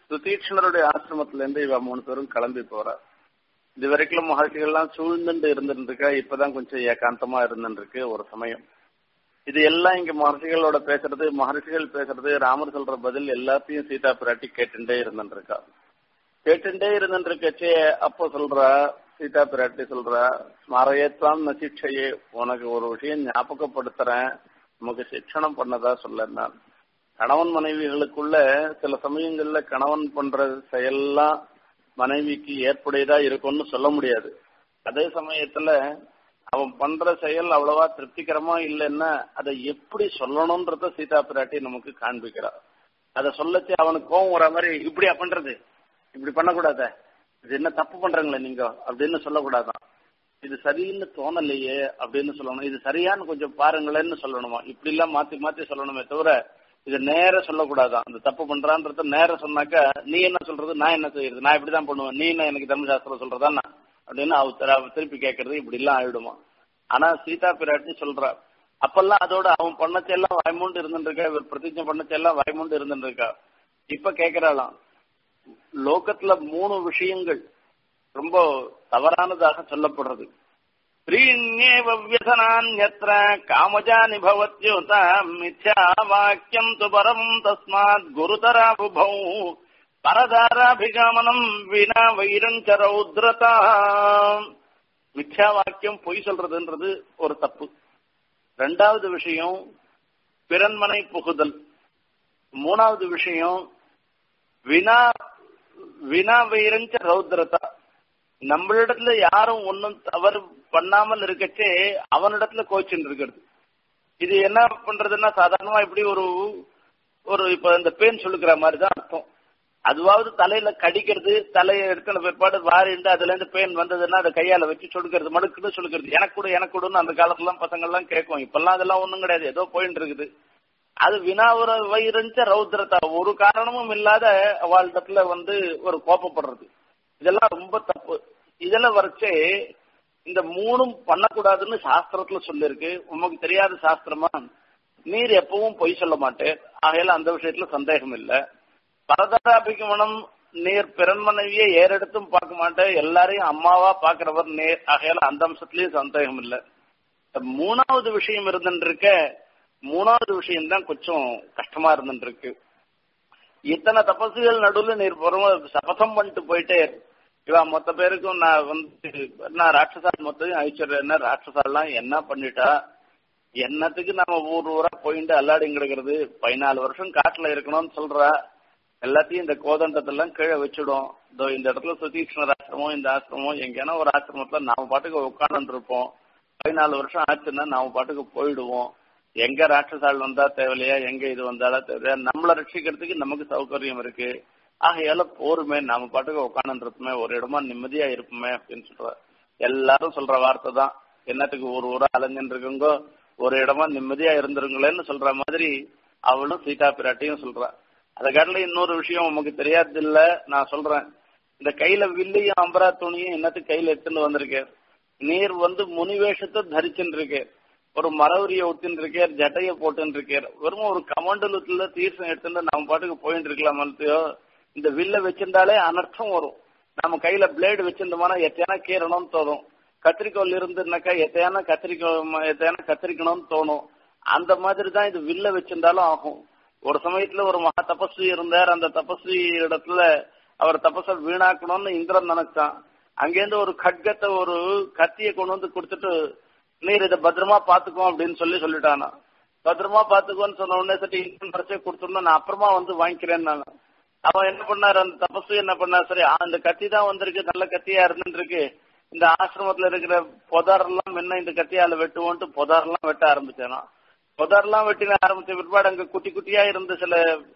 சுதீக்ஷணருடைய ஆசிரமத்துல இருந்து இவ மூணு பேரும் கிளம்பி போறா இது வரைக்கும் மகர்ஷிகள்லாம் சூழ்ந்துட்டு இருந்துட்டு இருக்கா இப்பதான் கொஞ்சம் ஏகாந்தமா இருந்துட்டு இருக்கு ஒரு சமயம் இது எல்லாம் இங்க மகர்ஷிகளோட பேசுறது மகர்ஷிகள் பேசுறது ராமர் சொல்ற பதில் எல்லாத்தையும் சீதா பிராட்டி கேட்டுட்டே இருந்துட்டு இருக்கா கேட்டுட்டே இருந்துட்டு இருக்கச்சே அப்போ சொல்றா சீதா பிராட்டி சொல்றா ஸ்மரயத்வாம் நசிக்ஷையே உனக்கு ஒரு விஷயம் ஞாபகப்படுத்துறேன் நமக்கு சிக்ஷணம் பண்ணதா சொல்ல நான் கணவன் மனைவிகளுக்குள்ள சில சமயங்கள்ல கணவன் பண்ற செயல்லாம் மனைவிக்கு ஏற்புடையதா இருக்கும்னு சொல்ல முடியாது அதே சமயத்துல அவன் பண்ற செயல் அவ்வளவா திருப்திகரமா இல்லைன்னா அதை எப்படி சொல்லணும்ன்றத சீதா பிராட்டி நமக்கு காண்பிக்கிறா அதை சொல்லச்சு அவனுக்கு கோவம் வர மாதிரி இப்படியா பண்றது இப்படி பண்ணக்கூடாத இது என்ன தப்பு பண்றாங்களே நீங்க அப்படின்னு சொல்லக்கூடாதான் இது சரின்னு தோணலையே அப்படின்னு சொல்லணும் இது சரியான்னு கொஞ்சம் பாருங்களேன்னு சொல்லணுமா இப்படி எல்லாம் மாத்தி மாத்தி சொல்லணுமே தவிர இது நேர சொல்லக்கூடாதான் அந்த தப்பு பண்றான்றத நேர சொன்னாக்கா நீ என்ன சொல்றது நான் என்ன செய்யறது நான் இப்படிதான் பண்ணுவேன் நீ என்ன எனக்கு தர்மசாஸ்திரம் சொல்றதா அப்படின்னு அவ திருப்பி கேட்கறது இப்படி எல்லாம் ஆயிடுமா ஆனா சீதா பிராட்டி சொல்றா அப்பெல்லாம் அதோட அவன் பண்ணச்செல்லாம் வாய்மூண்டு இருந்துட்டு இருக்கா இவர் பிரதிஜை பண்ணச்செல்லாம் வாய்மூண்டு இருந்துட்டு இருக்கா இப்ப கேக்குறாளாம் லோகத்துல மூணு விஷயங்கள் ரொம்ப தவறானதாக சொல்லப்படுறது ஸ்ரீண்யேவ வியசனான்யத்ர காமஜானி பவத்யுத மித்யா வாக்கியம் து பரம் தஸ்மாத் குருதரா புபௌ பரதாராபிகமனம் வினா வைரஞ்ச ரௌத்ரதா மித்யா வாக்கியம் பொய் சொல்றதுன்றது ஒரு தப்பு ரெண்டாவது விஷயம் பிறன்மனை புகுதல் மூணாவது விஷயம் வினா வினா வைரஞ்ச ரௌத்ரதா நம்மளிடத்துல யாரும் ஒன்னும் தவறு பண்ணாமல் இருக்கச்சே அவனிடத்துல கோச்சின்னு இருக்கிறது இது என்ன பண்றதுன்னா சாதாரணமா இப்படி ஒரு ஒரு இப்ப இந்த பேன் சொல்லுக்கிற மாதிரி தான் அர்த்தம் அதுவாவது தலையில கடிக்கிறது தலையை எடுக்கிற பிற்பாடு வாரிண்டு அதுல இருந்து பெயின் வந்ததுன்னா அதை கையால வச்சு சொடுக்கிறது மடுக்குன்னு சொல்லுக்கிறது எனக்கு கூட எனக்கு கூடன்னு அந்த காலத்துல பசங்க எல்லாம் கேட்கும் இப்பெல்லாம் அதெல்லாம் ஒண்ணும் கிடையாது ஏதோ போயிட்டு இருக்குது அது வினாவுற வயிறுஞ்ச ரௌத்ரதா ஒரு காரணமும் இல்லாத அவளிடத்துல வந்து ஒரு கோபப்படுறது இதெல்லாம் ரொம்ப தப்பு இதெல்லாம் வரைச்சே இந்த மூணும் பண்ணக்கூடாதுன்னு சாஸ்திரத்துல சொல்லிருக்கு உமக்கு தெரியாத சாஸ்திரமா நீர் எப்பவும் பொய் சொல்ல மாட்டேன் ஆகையால அந்த விஷயத்துல சந்தேகம் இல்லை பரதாபிகமனம் நீர் பிறன்மனைவியை ஏறெடுத்தும் பார்க்க மாட்டேன் எல்லாரையும் அம்மாவா பாக்குறவர் நேர் ஆகையால அந்த அம்சத்திலயும் சந்தேகம் இல்லை மூணாவது விஷயம் இருந்துருக்க மூணாவது விஷயம் தான் கொஞ்சம் கஷ்டமா இருந்துருக்கு இத்தனை தபசுகள் நடுவில் நீர் சபதம் பண்ணிட்டு போயிட்டே இவா மொத்த பேருக்கும் நான் வந்து நான் ராட்சசால் மொத்தம் அழிச்சிடுறேன் ராட்சசாலாம் என்ன பண்ணிட்டா என்னத்துக்கு நம்ம ஊர் ஊரா போயிட்டு அல்லாடி கிடக்கிறது பதினாலு வருஷம் காட்டுல இருக்கணும்னு சொல்றா எல்லாத்தையும் இந்த கோதண்டத்தெல்லாம் கீழே வச்சுடும் இதோ இந்த இடத்துல சுதீக்ஷ்ணர் ஆசிரமம் இந்த ஆசிரமம் எங்கேனா ஒரு ஆசிரமத்துல நாம பாட்டுக்கு உட்காந்து இருப்போம் பதினாலு வருஷம் ஆச்சுன்னா நாம பாட்டுக்கு போயிடுவோம் எங்க ராட்சசால் வந்தா தேவையில்லையா எங்க இது வந்தாலும் தேவையா நம்மளை ரட்சிக்கிறதுக்கு நமக்கு சௌகரியம் இருக்கு ஆகையால போருமே நாம பாட்டுக்கு உட்காந்து இருப்போமே ஒரு இடமா நிம்மதியா இருப்போமே அப்படின்னு சொல்ற எல்லாரும் சொல்ற வார்த்தை தான் என்னத்துக்கு ஒரு ஊரா அலைஞ்சுட்டு இருக்குங்கோ ஒரு இடமா நிம்மதியா இருந்துருங்களேன்னு சொல்ற மாதிரி அவளும் சீதா பிராட்டியும் சொல்றா அதை காட்டில இன்னொரு விஷயம் உமக்கு தெரியாது இல்ல நான் சொல்றேன் இந்த கையில வில்லையும் அம்பரா துணியும் என்னத்துக்கு கையில எடுத்துட்டு வந்திருக்கேன் நீர் வந்து முனிவேஷத்தை தரிச்சுட்டு இருக்கேன் ஒரு மரவரிய ஒட்டின்னு இருக்கார் ஜட்டைய போட்டுன்னு இருக்கார் வெறும் ஒரு கமண்டலத்துல தீர்த்தம் எடுத்துட்டு நம்ம பாட்டுக்கு போயிட்டு இருக்கலாம் மனத்தையோ இந்த வில்ல வச்சிருந்தாலே அனர்த்தம் வரும் நம்ம கையில பிளேடு வச்சிருந்தோம்னா எத்தையான கீரணும்னு தோணும் கத்திரிக்கோல் இருந்துனாக்கா எத்தையான கத்திரிக்கோ எத்தையான கத்திரிக்கணும்னு தோணும் அந்த மாதிரி தான் இது வில்ல வச்சிருந்தாலும் ஆகும் ஒரு சமயத்துல ஒரு மகா தபஸ்வி இருந்தார் அந்த தபஸ்வி இடத்துல அவர் தபஸ வீணாக்கணும்னு இந்திரன் நினைச்சான் அங்கேருந்து ஒரு கட்கத்தை ஒரு கத்தியை கொண்டு வந்து கொடுத்துட்டு நீர் இதை பத்திரமா பாத்துக்கோ அப்படின்னு சொல்லி சொல்லிட்டானா பத்திரமா பாத்துக்கோன்னு சொன்ன உடனே சரி இந்திரன் பரிசை கொடுத்துருந்தோம் நான் அப்புறமா வந்து வாங்கிக்கிறேன் நான் அவன் என்ன பண்ணாரு அந்த தபஸ்வி என்ன பண்ணார் சரி அந்த கத்தி தான் வந்திருக்கு நல்ல கத்தியா இருந்துருக்கு இந்த ஆசிரமத்துல இருக்கிற பொதாரெல்லாம் முன்ன இந்த கத்தியால வெட்டுவோன்ட்டு பொதாரெல்லாம் வெட்ட ஆரம்பிச்சானா புதர்லாம் வெட்டின ஆரம்பிச்ச பிற்பாடு அங்க குட்டி குட்டியா இருந்த சில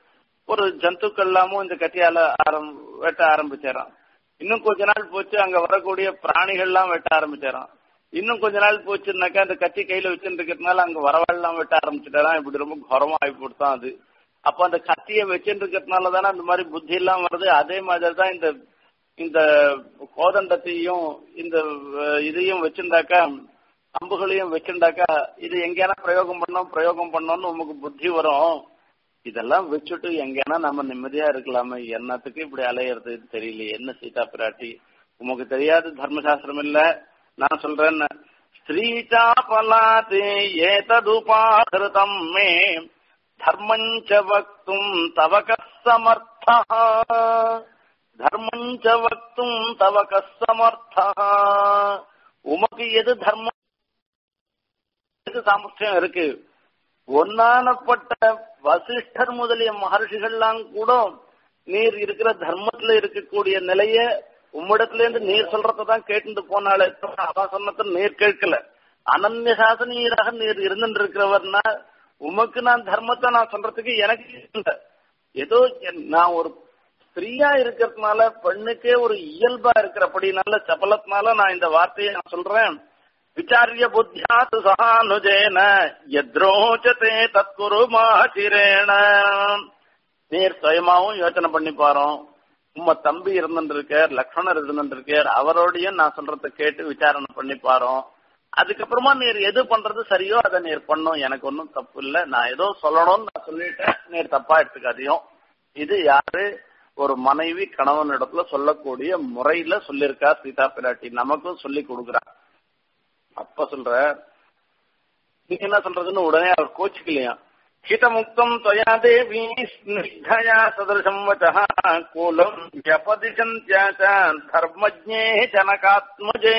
ஒரு ஜந்துக்கள் எல்லாமும் இந்த கத்தியால ஆரம் வெட்ட ஆரம்பிச்சாராம் இன்னும் கொஞ்ச நாள் போச்சு அங்க வரக்கூடிய பிராணிகள்லாம் வெட்ட ஆரம்பிச்சாராம் இன்னும் கொஞ்ச நாள் போச்சுன்னாக்கா அந்த கத்தி கையில வச்சுட்டு இருக்கிறதுனால அங்க வரவாள்லாம் வெட்ட ஆரம்பிச்சுட்டாராம் இப்படி ரொம்ப குரமா ஆகி போட்டுதான் அது அப்ப அந்த கத்தியை வச்சுட்டு இருக்கிறதுனால தானே அந்த மாதிரி புத்தி எல்லாம் வருது அதே மாதிரி தான் இந்த இந்த கோதண்டத்தையும் இந்த இதையும் வச்சிருந்தாக்கா அம்புகளையும் வச்சுட்டாக்கா இது எங்கேனா பிரயோகம் பண்ணோம் பிரயோகம் பண்ணோம்னு உமக்கு புத்தி வரும் இதெல்லாம் வச்சுட்டு எங்கன்னா நம்ம நிம்மதியா இருக்கலாமே என்னத்துக்கு இப்படி அலையிறது தெரியல என்ன சீதா பிராட்டி உமக்கு தெரியாத தர்மசாஸ்திரம் இல்ல நான் சொல்றேன் ஸ்திரீச்சா பலாதே ஏததுபாகிருதம் மே தர்மஞ்ச வக்தும் தவக சமர்த்தா தர்மஞ்ச வக்தும் தவக சமர்த்தா உமக்கு எது தர்மம் எது சாமர்த்தியம் இருக்கு ஒன்னானப்பட்ட வசிஷ்டர் முதலிய மகர்ஷிகள்லாம் கூட நீர் இருக்கிற தர்மத்துல இருக்கக்கூடிய நிலைய உம்மிடத்துல இருந்து நீர் சொல்றதான் கேட்டுட்டு போனாலே அவ சொன்னத நீர் கேட்கல அனன்ய சாசனீராக நீர் இருந்துட்டு இருக்கிறவர்னா உமக்கு நான் தர்மத்தை நான் சொல்றதுக்கு எனக்கு இல்லை ஏதோ நான் ஒரு ஸ்திரீயா இருக்கிறதுனால பெண்ணுக்கே ஒரு இயல்பா இருக்கிறபடினால சபலத்தினால நான் இந்த வார்த்தையை நான் சொல்றேன் விசாரிய புத்தியாத்து சகானுஜேன எத்ரோச்சதே தத்குரு மாச்சிரேண நீர் சுயமாவும் யோசனை பண்ணி பாரோம் உம்ம தம்பி இருந்துருக்கார் லக்ஷ்மணர் இருந்துருக்கார் அவரோடையும் நான் சொல்றத கேட்டு விசாரணை பண்ணி பாரோம் அதுக்கப்புறமா நீர் எது பண்றது சரியோ அதை நீர் பண்ணும் எனக்கு ஒன்றும் தப்பு இல்லை நான் ஏதோ சொல்லணும்னு நான் சொல்லிட்டேன் நீர் தப்பா எடுத்துக்காதையும் இது யாரு ஒரு மனைவி கணவன் இடத்துல சொல்லக்கூடிய முறையில சொல்லியிருக்கா சீதா பிராட்டி நமக்கும் சொல்லி கொடுக்குறா அப்ப சொல்ற நீங்க என்ன சொல்றதுன்னு உடனே அவர் கோச்சுக்கலையா ஹிதமுக்தம் தொயா தேவி ஸ்னிக்தயா சதൃശம் வச்சா கூலம் ஜபதிசந்தியாச்சான் தர்மஜே ஜனகாத்மஜே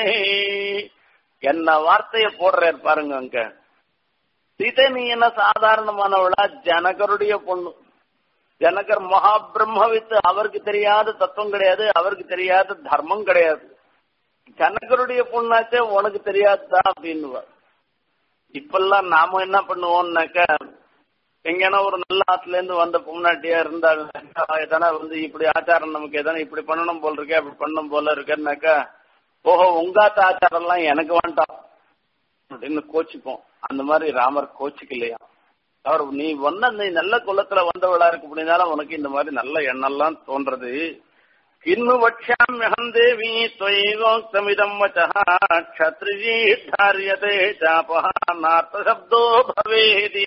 என்ன வார்த்தைய போடுறாரு பாருங்க அங்க சீதை நீ என்ன சாதாரணமானவளா ஜனகருடைய பொண்ணு ஜனகர் மகாபிரம்மவித்து அவருக்கு தெரியாத தத்துவம் கிடையாது அவருக்கு தெரியாத தர்மம் கிடையாது ஜனகருடைய பொண்ணாச்சே உனக்கு தெரியாதுதா அப்படின்னு இப்பெல்லாம் நாம என்ன பண்ணுவோம்னாக்க எங்கன்னா ஒரு நல்ல ஆத்துல இருந்து வந்த பொம்னாட்டியா இருந்தாங்க எதனா வந்து இப்படி ஆச்சாரம் நமக்கு எதனா இப்படி பண்ணணும் போல இருக்கே அப்படி பண்ணணும் போல இருக்கேன்னாக்கா ஓஹோ உங்காத்த ஆச்சாரம் எல்லாம் எனக்கு வேண்டாம் அப்படின்னு கோச்சிப்போம் அந்த மாதிரி ராமர் கோச்சிக்கலையா அவர் நீ ஒன்ன நீ நல்ல குலத்துல வந்தவளா இருக்கு அப்படின்னாலும் உனக்கு இந்த மாதிரி நல்ல எண்ணம்லாம் தோன்றது கிண்ணு வட்சாமியகம் தேவி துவைவோக்தமிதம் வச்சா க்ஷத்ரிஜீ தாரியதே சாபா நார்த்த சப்தோ பவேதி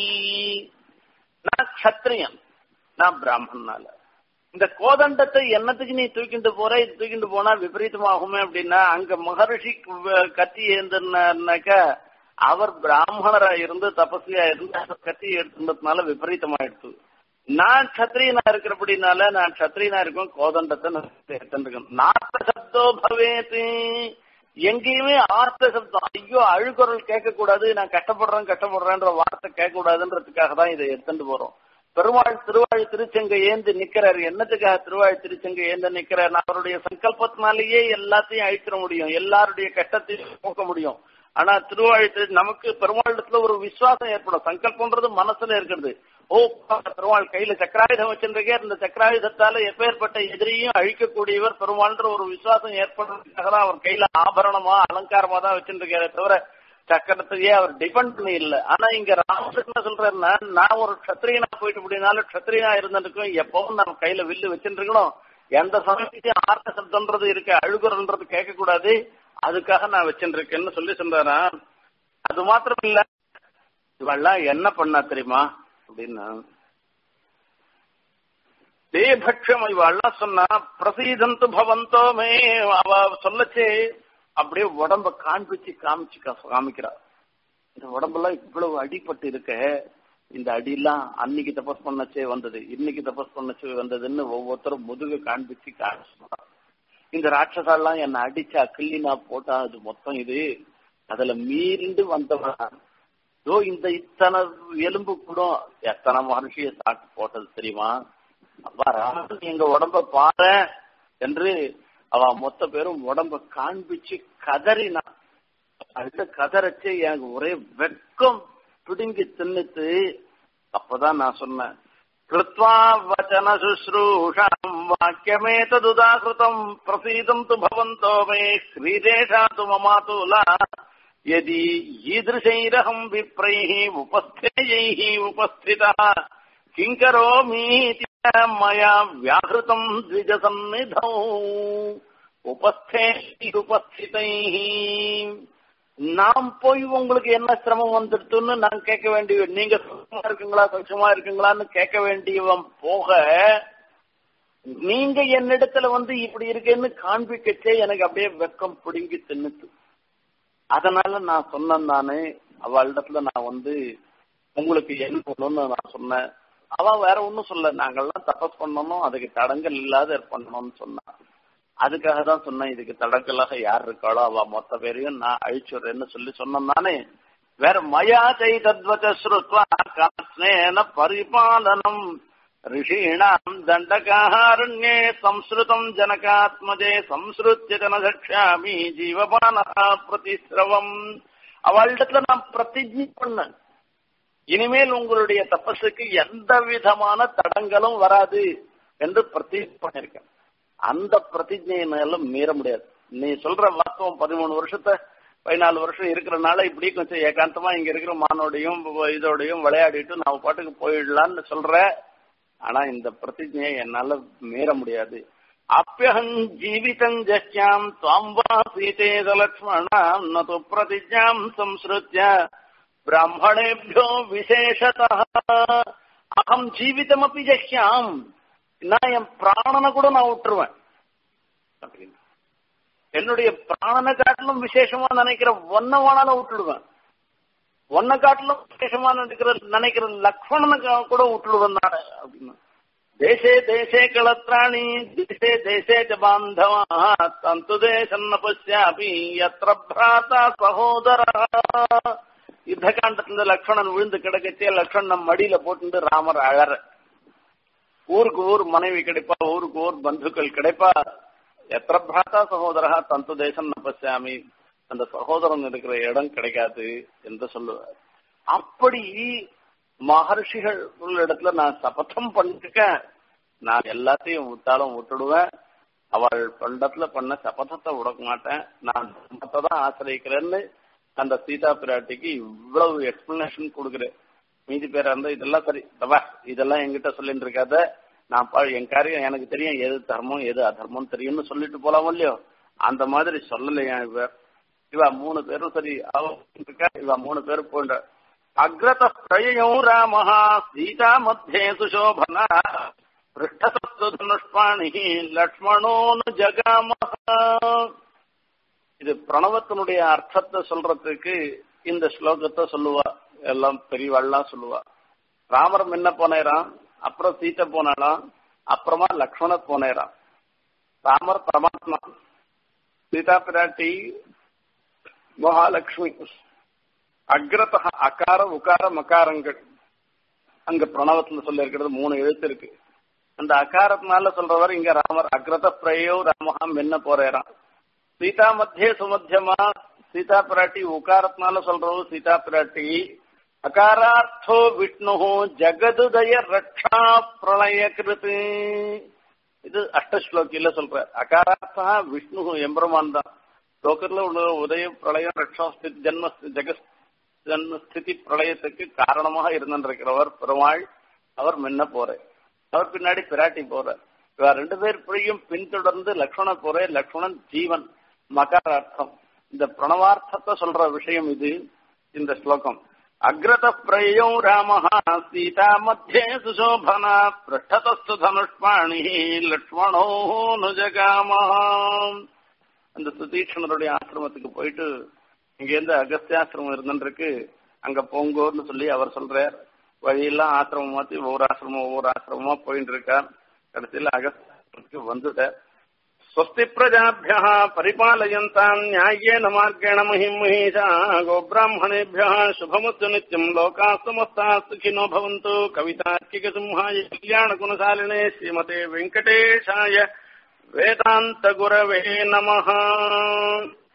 நான் க்ஷத்ரியன் நான் பிராமணனால இந்த கோதண்டத்தை என்னத்துக்கு நீ தூக்கிட்டு போற இது தூக்கிட்டு போனா விபரீதமாகுமே அப்படின்னா அங்க மகரிஷி கத்தி ஏந்தினாக்க அவர் பிராமணரா இருந்து தபஸ்வியா இருந்து கத்தி எடுத்துனதுனால விபரீதமாயிடுச்சு நான் கத்திரியனா இருக்கிறபடினால நான் கத்திரியனா இருக்கும் கோதண்டத்தை எடுத்துருக்கேன் நார்த்த சப்தோ பவேத்து எங்கேயுமே ஆர்த்த சப்தம் ஐயோ அழுகுரல் கேட்க கூடாது நான் கஷ்டப்படுறேன் கஷ்டப்படுறேன்ற வார்த்தை கேட்க கூடாதுன்றதுக்காக தான் இதை எடுத்துட்டு போறோம் பெருமாள் திருவாழ் திருச்செங்கை ஏந்து நிக்கிறாரு என்னத்துக்காக திருவாழ் திருச்செங்கை ஏந்து நிக்கிறார் அவருடைய சங்கல்பத்தினாலேயே எல்லாத்தையும் அழிச்சிட முடியும் எல்லாருடைய கஷ்டத்தையும் போக்க முடியும் ஆனா திருவாழ் நமக்கு பெருமாளிடத்துல ஒரு விசுவாசம் ஏற்படும் சங்கல்பம்ன்றது மனசுல இருக்கிறது ஓ பெருமாள் கையில சக்கராயுதம் வச்சிருக்கே இந்த சக்கராயுதத்தால எப்பேற்பட்ட எதிரியும் அழிக்கக்கூடியவர் பெருமாள்ன்ற ஒரு விசுவாசம் ஏற்படுறதுக்காக தான் அவர் கையில ஆபரணமா அலங்காரமா தான் வச்சிருக்காரே தவிர சக்கரத்தையே அவர் டிபெண்ட் பண்ணி இல்ல ஆனா இங்க ராமகிருஷ்ண சொல்றாருன்னா நான் ஒரு கத்திரியனா போயிட்டு அப்படின்னாலும் கத்திரியனா இருந்திருக்கும் எப்பவும் நம்ம கையில வில்லு வச்சுருக்கணும் எந்த சமயத்தையும் ஆர்த்த சப்தம்ன்றது இருக்கு அழுகுறன்றது கேட்க கூடாது அதுக்காக நான் வச்சுருக்கேன்னு சொல்லி சொல்றாரா அது மாத்திரம் இல்ல இவெல்லாம் என்ன பண்ணா தெரியுமா அப்படின்னா தேபக்ஷம் இவெல்லாம் சொன்னா பிரசீதந்து பவந்தோ மே அவ சொல்லச்சே அப்படியே உடம்ப காண்பிச்சு காமிச்சு காமிக்கிறா இந்த உடம்பெல்லாம் இவ்வளவு அடிபட்டு இருக்க இந்த அடியெல்லாம் அன்னைக்கு தபஸ் பண்ணச்சே வந்தது இன்னைக்கு தபஸ் பண்ணச்சே வந்ததுன்னு ஒவ்வொருத்தரும் முதுகு காண்பிச்சு காமிச்சு இந்த ராட்சசாலாம் என்ன அடிச்சா கிள்ளினா போட்டா அது மொத்தம் இது அதுல மீறிண்டு வந்தவன் யோ இந்த இத்தனை எலும்பு கூட எத்தனை மனுஷிய சாப்பிட்டு போட்டது தெரியுமா அப்பா ராமன் எங்க உடம்ப பாரு என்று அவ மொத்த பேரும் உடம்ப காண்பிச்சு கதறினான் அடுத்த கதறச்சு எனக்கு ஒரே வெக்கம் பிடுங்கி தின்னுட்டு அப்பதான் நான் சொன்னேன் கிருத்வா வச்சன சுஸ்ரூஷாம் வாக்கியமே ததுதாகிருதம் பிரசீதம் து பவந்தோ மே ஸ்ரீதேஷா து மமாதுலா यदि ईदृशैरहं विप्रैः उपस्थेयैः उपस्थितः किं करोमीति मया व्याहृतम् द्विजसन्निधौ उपस्थे उपस्थितैः நாம் போய் உங்களுக்கு என்ன சிரமம் வந்துடுத்துன்னு நான் கேட்க வேண்டிய நீங்க சுத்தமா இருக்குங்களா சௌச்சமா இருக்குங்களான்னு கேட்க வேண்டியவன் போக நீங்க என்னிடத்துல வந்து இப்படி இருக்கேன்னு காண்பிக்கச்சே எனக்கு அப்படியே வெக்கம் பிடுங்கி தின்னுட்டு அதனால நான் சொன்னேன் நானு அவளிடத்துல நான் வந்து உங்களுக்கு என்ன பண்ணணும்னு நான் சொன்னேன் அவன் வேற ஒன்னும் சொல்ல நாங்கெல்லாம் தபஸ் பண்ணணும் அதுக்கு தடங்கல் இல்லாத பண்ணணும்னு சொன்னான் அதுக்காக தான் சொன்னேன் இதுக்கு தடங்கலாக யார் இருக்காளோ அவ மொத்த பேரையும் நான் அழிச்சுடுறேன்னு சொல்லி சொன்னேன் நானே வேற மயா சைதத்வச்ச ஸ்ருத்வா காஸ்னேன பரிபாலனம் ரிஷீணாம் தண்டகாரண்யே சம்ஸ்ருதம் ஜனகாத்மஜே சம்ஸ்ருத்திய ஜனதக்ஷாமி ஜீவபானகா பிரதிஸ்ரவம் அவளிடத்துல நான் பிரதிஜை பண்ணேன் இனிமேல் உங்களுடைய தபஸுக்கு எந்த விதமான தடங்களும் வராது என்று பிரதிஜை பண்ணிருக்கேன் அந்த பிரதிஜையினால மீற முடியாது நீ சொல்ற வாஸ்தவம் பதிமூணு வருஷத்தை பதினாலு வருஷம் இருக்கிறனால இப்படி கொஞ்சம் ஏகாந்தமா இங்க இருக்கிற மானோடையும் இதோடையும் விளையாடிட்டு நான் பாட்டுக்கு போயிடலாம்னு சொல்ற ஆனா இந்த பிரதிஜையை என்னால மீற முடியாது அப்பியகம் ஜீவிதம் ஜஸ்யாம் துவாம் வா சீதேத லக்ஷ்மணாம் நது பிரதிஜாம் சம்ஸ்ருத்ய பிராமணேபியோ விசேஷதா அகம் ஜீவிதமப்பி ஜஹ்யாம் நான் என் பிராணனை கூட நான் விட்டுருவேன் அப்படின்னு என்னுடைய பிராணனை காட்டிலும் விசேஷமா நினைக்கிற ஒன்ன வேணாலும் விட்டுடுவேன் ஒன்ன காட்டிலும் விசேஷமா நினைக்கிற நினைக்கிற லக்ஷ்மணனை கூட விட்டுடுவேன் நான் அப்படின்னு தேசே தேசே களத்ராணி தேசே தேசே ச பாந்தவா தந்து தேசம் ந பசியாபி எத்திர பிராத்தா சகோதர யுத்த காண்டத்துல லக்ஷ்மணன் விழுந்து கிடக்கச்சே லக்ஷ்மணன் மடியில போட்டு ராமர் அழற ஊருக்கு ஊர் மனைவி கிடைப்பா ஊருக்கு ஊர் பந்துக்கள் கிடைப்பா எத்திர பிராத்தா சகோதரா தந்து தேசம் நப்பசாமி அந்த சகோதரன் இருக்கிற இடம் கிடைக்காது என்று சொல்லுவார் அப்படி மகர்ஷிகள் உள்ள இடத்துல நான் சபதம் பண்ணிருக்கேன் நான் எல்லாத்தையும் விட்டாலும் விட்டுடுவேன் அவள் பண்டத்துல பண்ண சபதத்தை விட மாட்டேன் நான் தர்மத்தை தான் ஆசிரியக்கிறேன்னு அந்த சீதா பிராட்டிக்கு இவ்வளவு எக்ஸ்பிளனேஷன் கொடுக்குறேன் மீதி பேரா இருந்தா இதெல்லாம் சரி தவா இதெல்லாம் என்கிட்ட சொல்லிட்டு இருக்காத நான் என் காரியம் எனக்கு தெரியும் எது தர்மம் எது அதர்மம் தெரியும்னு சொல்லிட்டு போலாம் இல்லையோ அந்த மாதிரி சொல்லலையா இவ இவ மூணு பேரும் சரி அவ இருக்கா இவ மூணு பேரும் போன்ற அக்ரத பிரயோ ராமஹா சீதா மத்தியே சுசோபனா பிருஷ்டசத்து தனுஷ்பாணி லக்ஷ்மணோனு ஜகாமஹா இது பிரணவத்தினுடைய அர்த்தத்தை சொல்றதுக்கு இந்த ஸ்லோகத்தை சொல்லுவா எல்லாம் பெரியவாள்லாம் சொல்லுவா ராமர் முன்ன போனேராம் அப்புறம் சீத்தை போனாலாம் அப்புறமா லக்ஷ்மண போனேராம் ராமர் பரமாத்மா சீதா பிராட்டி மகாலட்சுமி அக்ரத அகார உகார மகாரங்கள் அங்க பிரணவத்துல சொல்ல இருக்கிறது மூணு எழுத்து இருக்கு அந்த அகாரத்தினால சொல்றவர் இங்க ராமர் அக்ரத பிரயோ ராமஹா மென்ன போறேறான் சீதா மத்தியே சுமத்தியமா சீதா பிராட்டி உகாரத்தினால சொல்றவங்க சீதா பிராட்டி அகாரார்த்தோ விஷ்ணு ஜகதுதய ரக்ஷா பிரளய கிருத்து இது அஷ்டஸ்லோக்கியில சொல்ற அகாரார்த்தா விஷ்ணு எம்பெருமான் தான் லோக்கர்ல உள்ள உதய பிரளயம் ரக்ஷா ஸ்திதி ஜென்ம ஜெக ஜென்மஸ்திதி பிரளயத்துக்கு காரணமாக இருந்திருக்கிறவர் பெருமாள் அவர் முன்ன போற அவர் பின்னாடி பிராட்டி போற இவ ரெண்டு பேர் பிழையும் பின்தொடர்ந்து லக்ஷ்மணன் போற லக்ஷ்மணன் ஜீவன் மகாரார்த்தம் இந்த பிரணவார்த்தத்தை சொல்ற விஷயம் இது இந்த ஸ்லோகம் அக்ரத பிரயோ ராமஹா சீதா மத்தியே சுசோபனா பிருஷ்டதஸ்து தனுஷ்பாணி லக்ஷ்மணோ நுஜகாமஹா அந்த சுதீட்சணருடைய ஆசிரமத்துக்கு போயிட்டு இங்க இருந்து அகஸ்தியாசிரமம் இருந்துருக்கு அங்க போங்கோர்னு சொல்லி அவர் சொல்றார் வழியெல்லாம் ஆசிரமம் மாத்தி ஒவ்வொரு ஆசிரமம் ஒவ்வொரு ஆசிரமமா போயிட்டு இருக்கார் கடைசியில் அகஸ்தியாசிரமத்துக்கு வந்துட்டார் स्वस्ति प्रजाभ्यः परिपालयन्ताम् न्याय्येन मार्गेण महिम् महिषा गोब्राह्मणेभ्यः शुभमस्तु नित्यम् लोकाः समस्ताः सुखिनो भवन्तु कवितार्किकसिंहाय कल्याणगुणशालिने श्रीमते वेङ्कटेशाय वेदान्तगुरवे नमः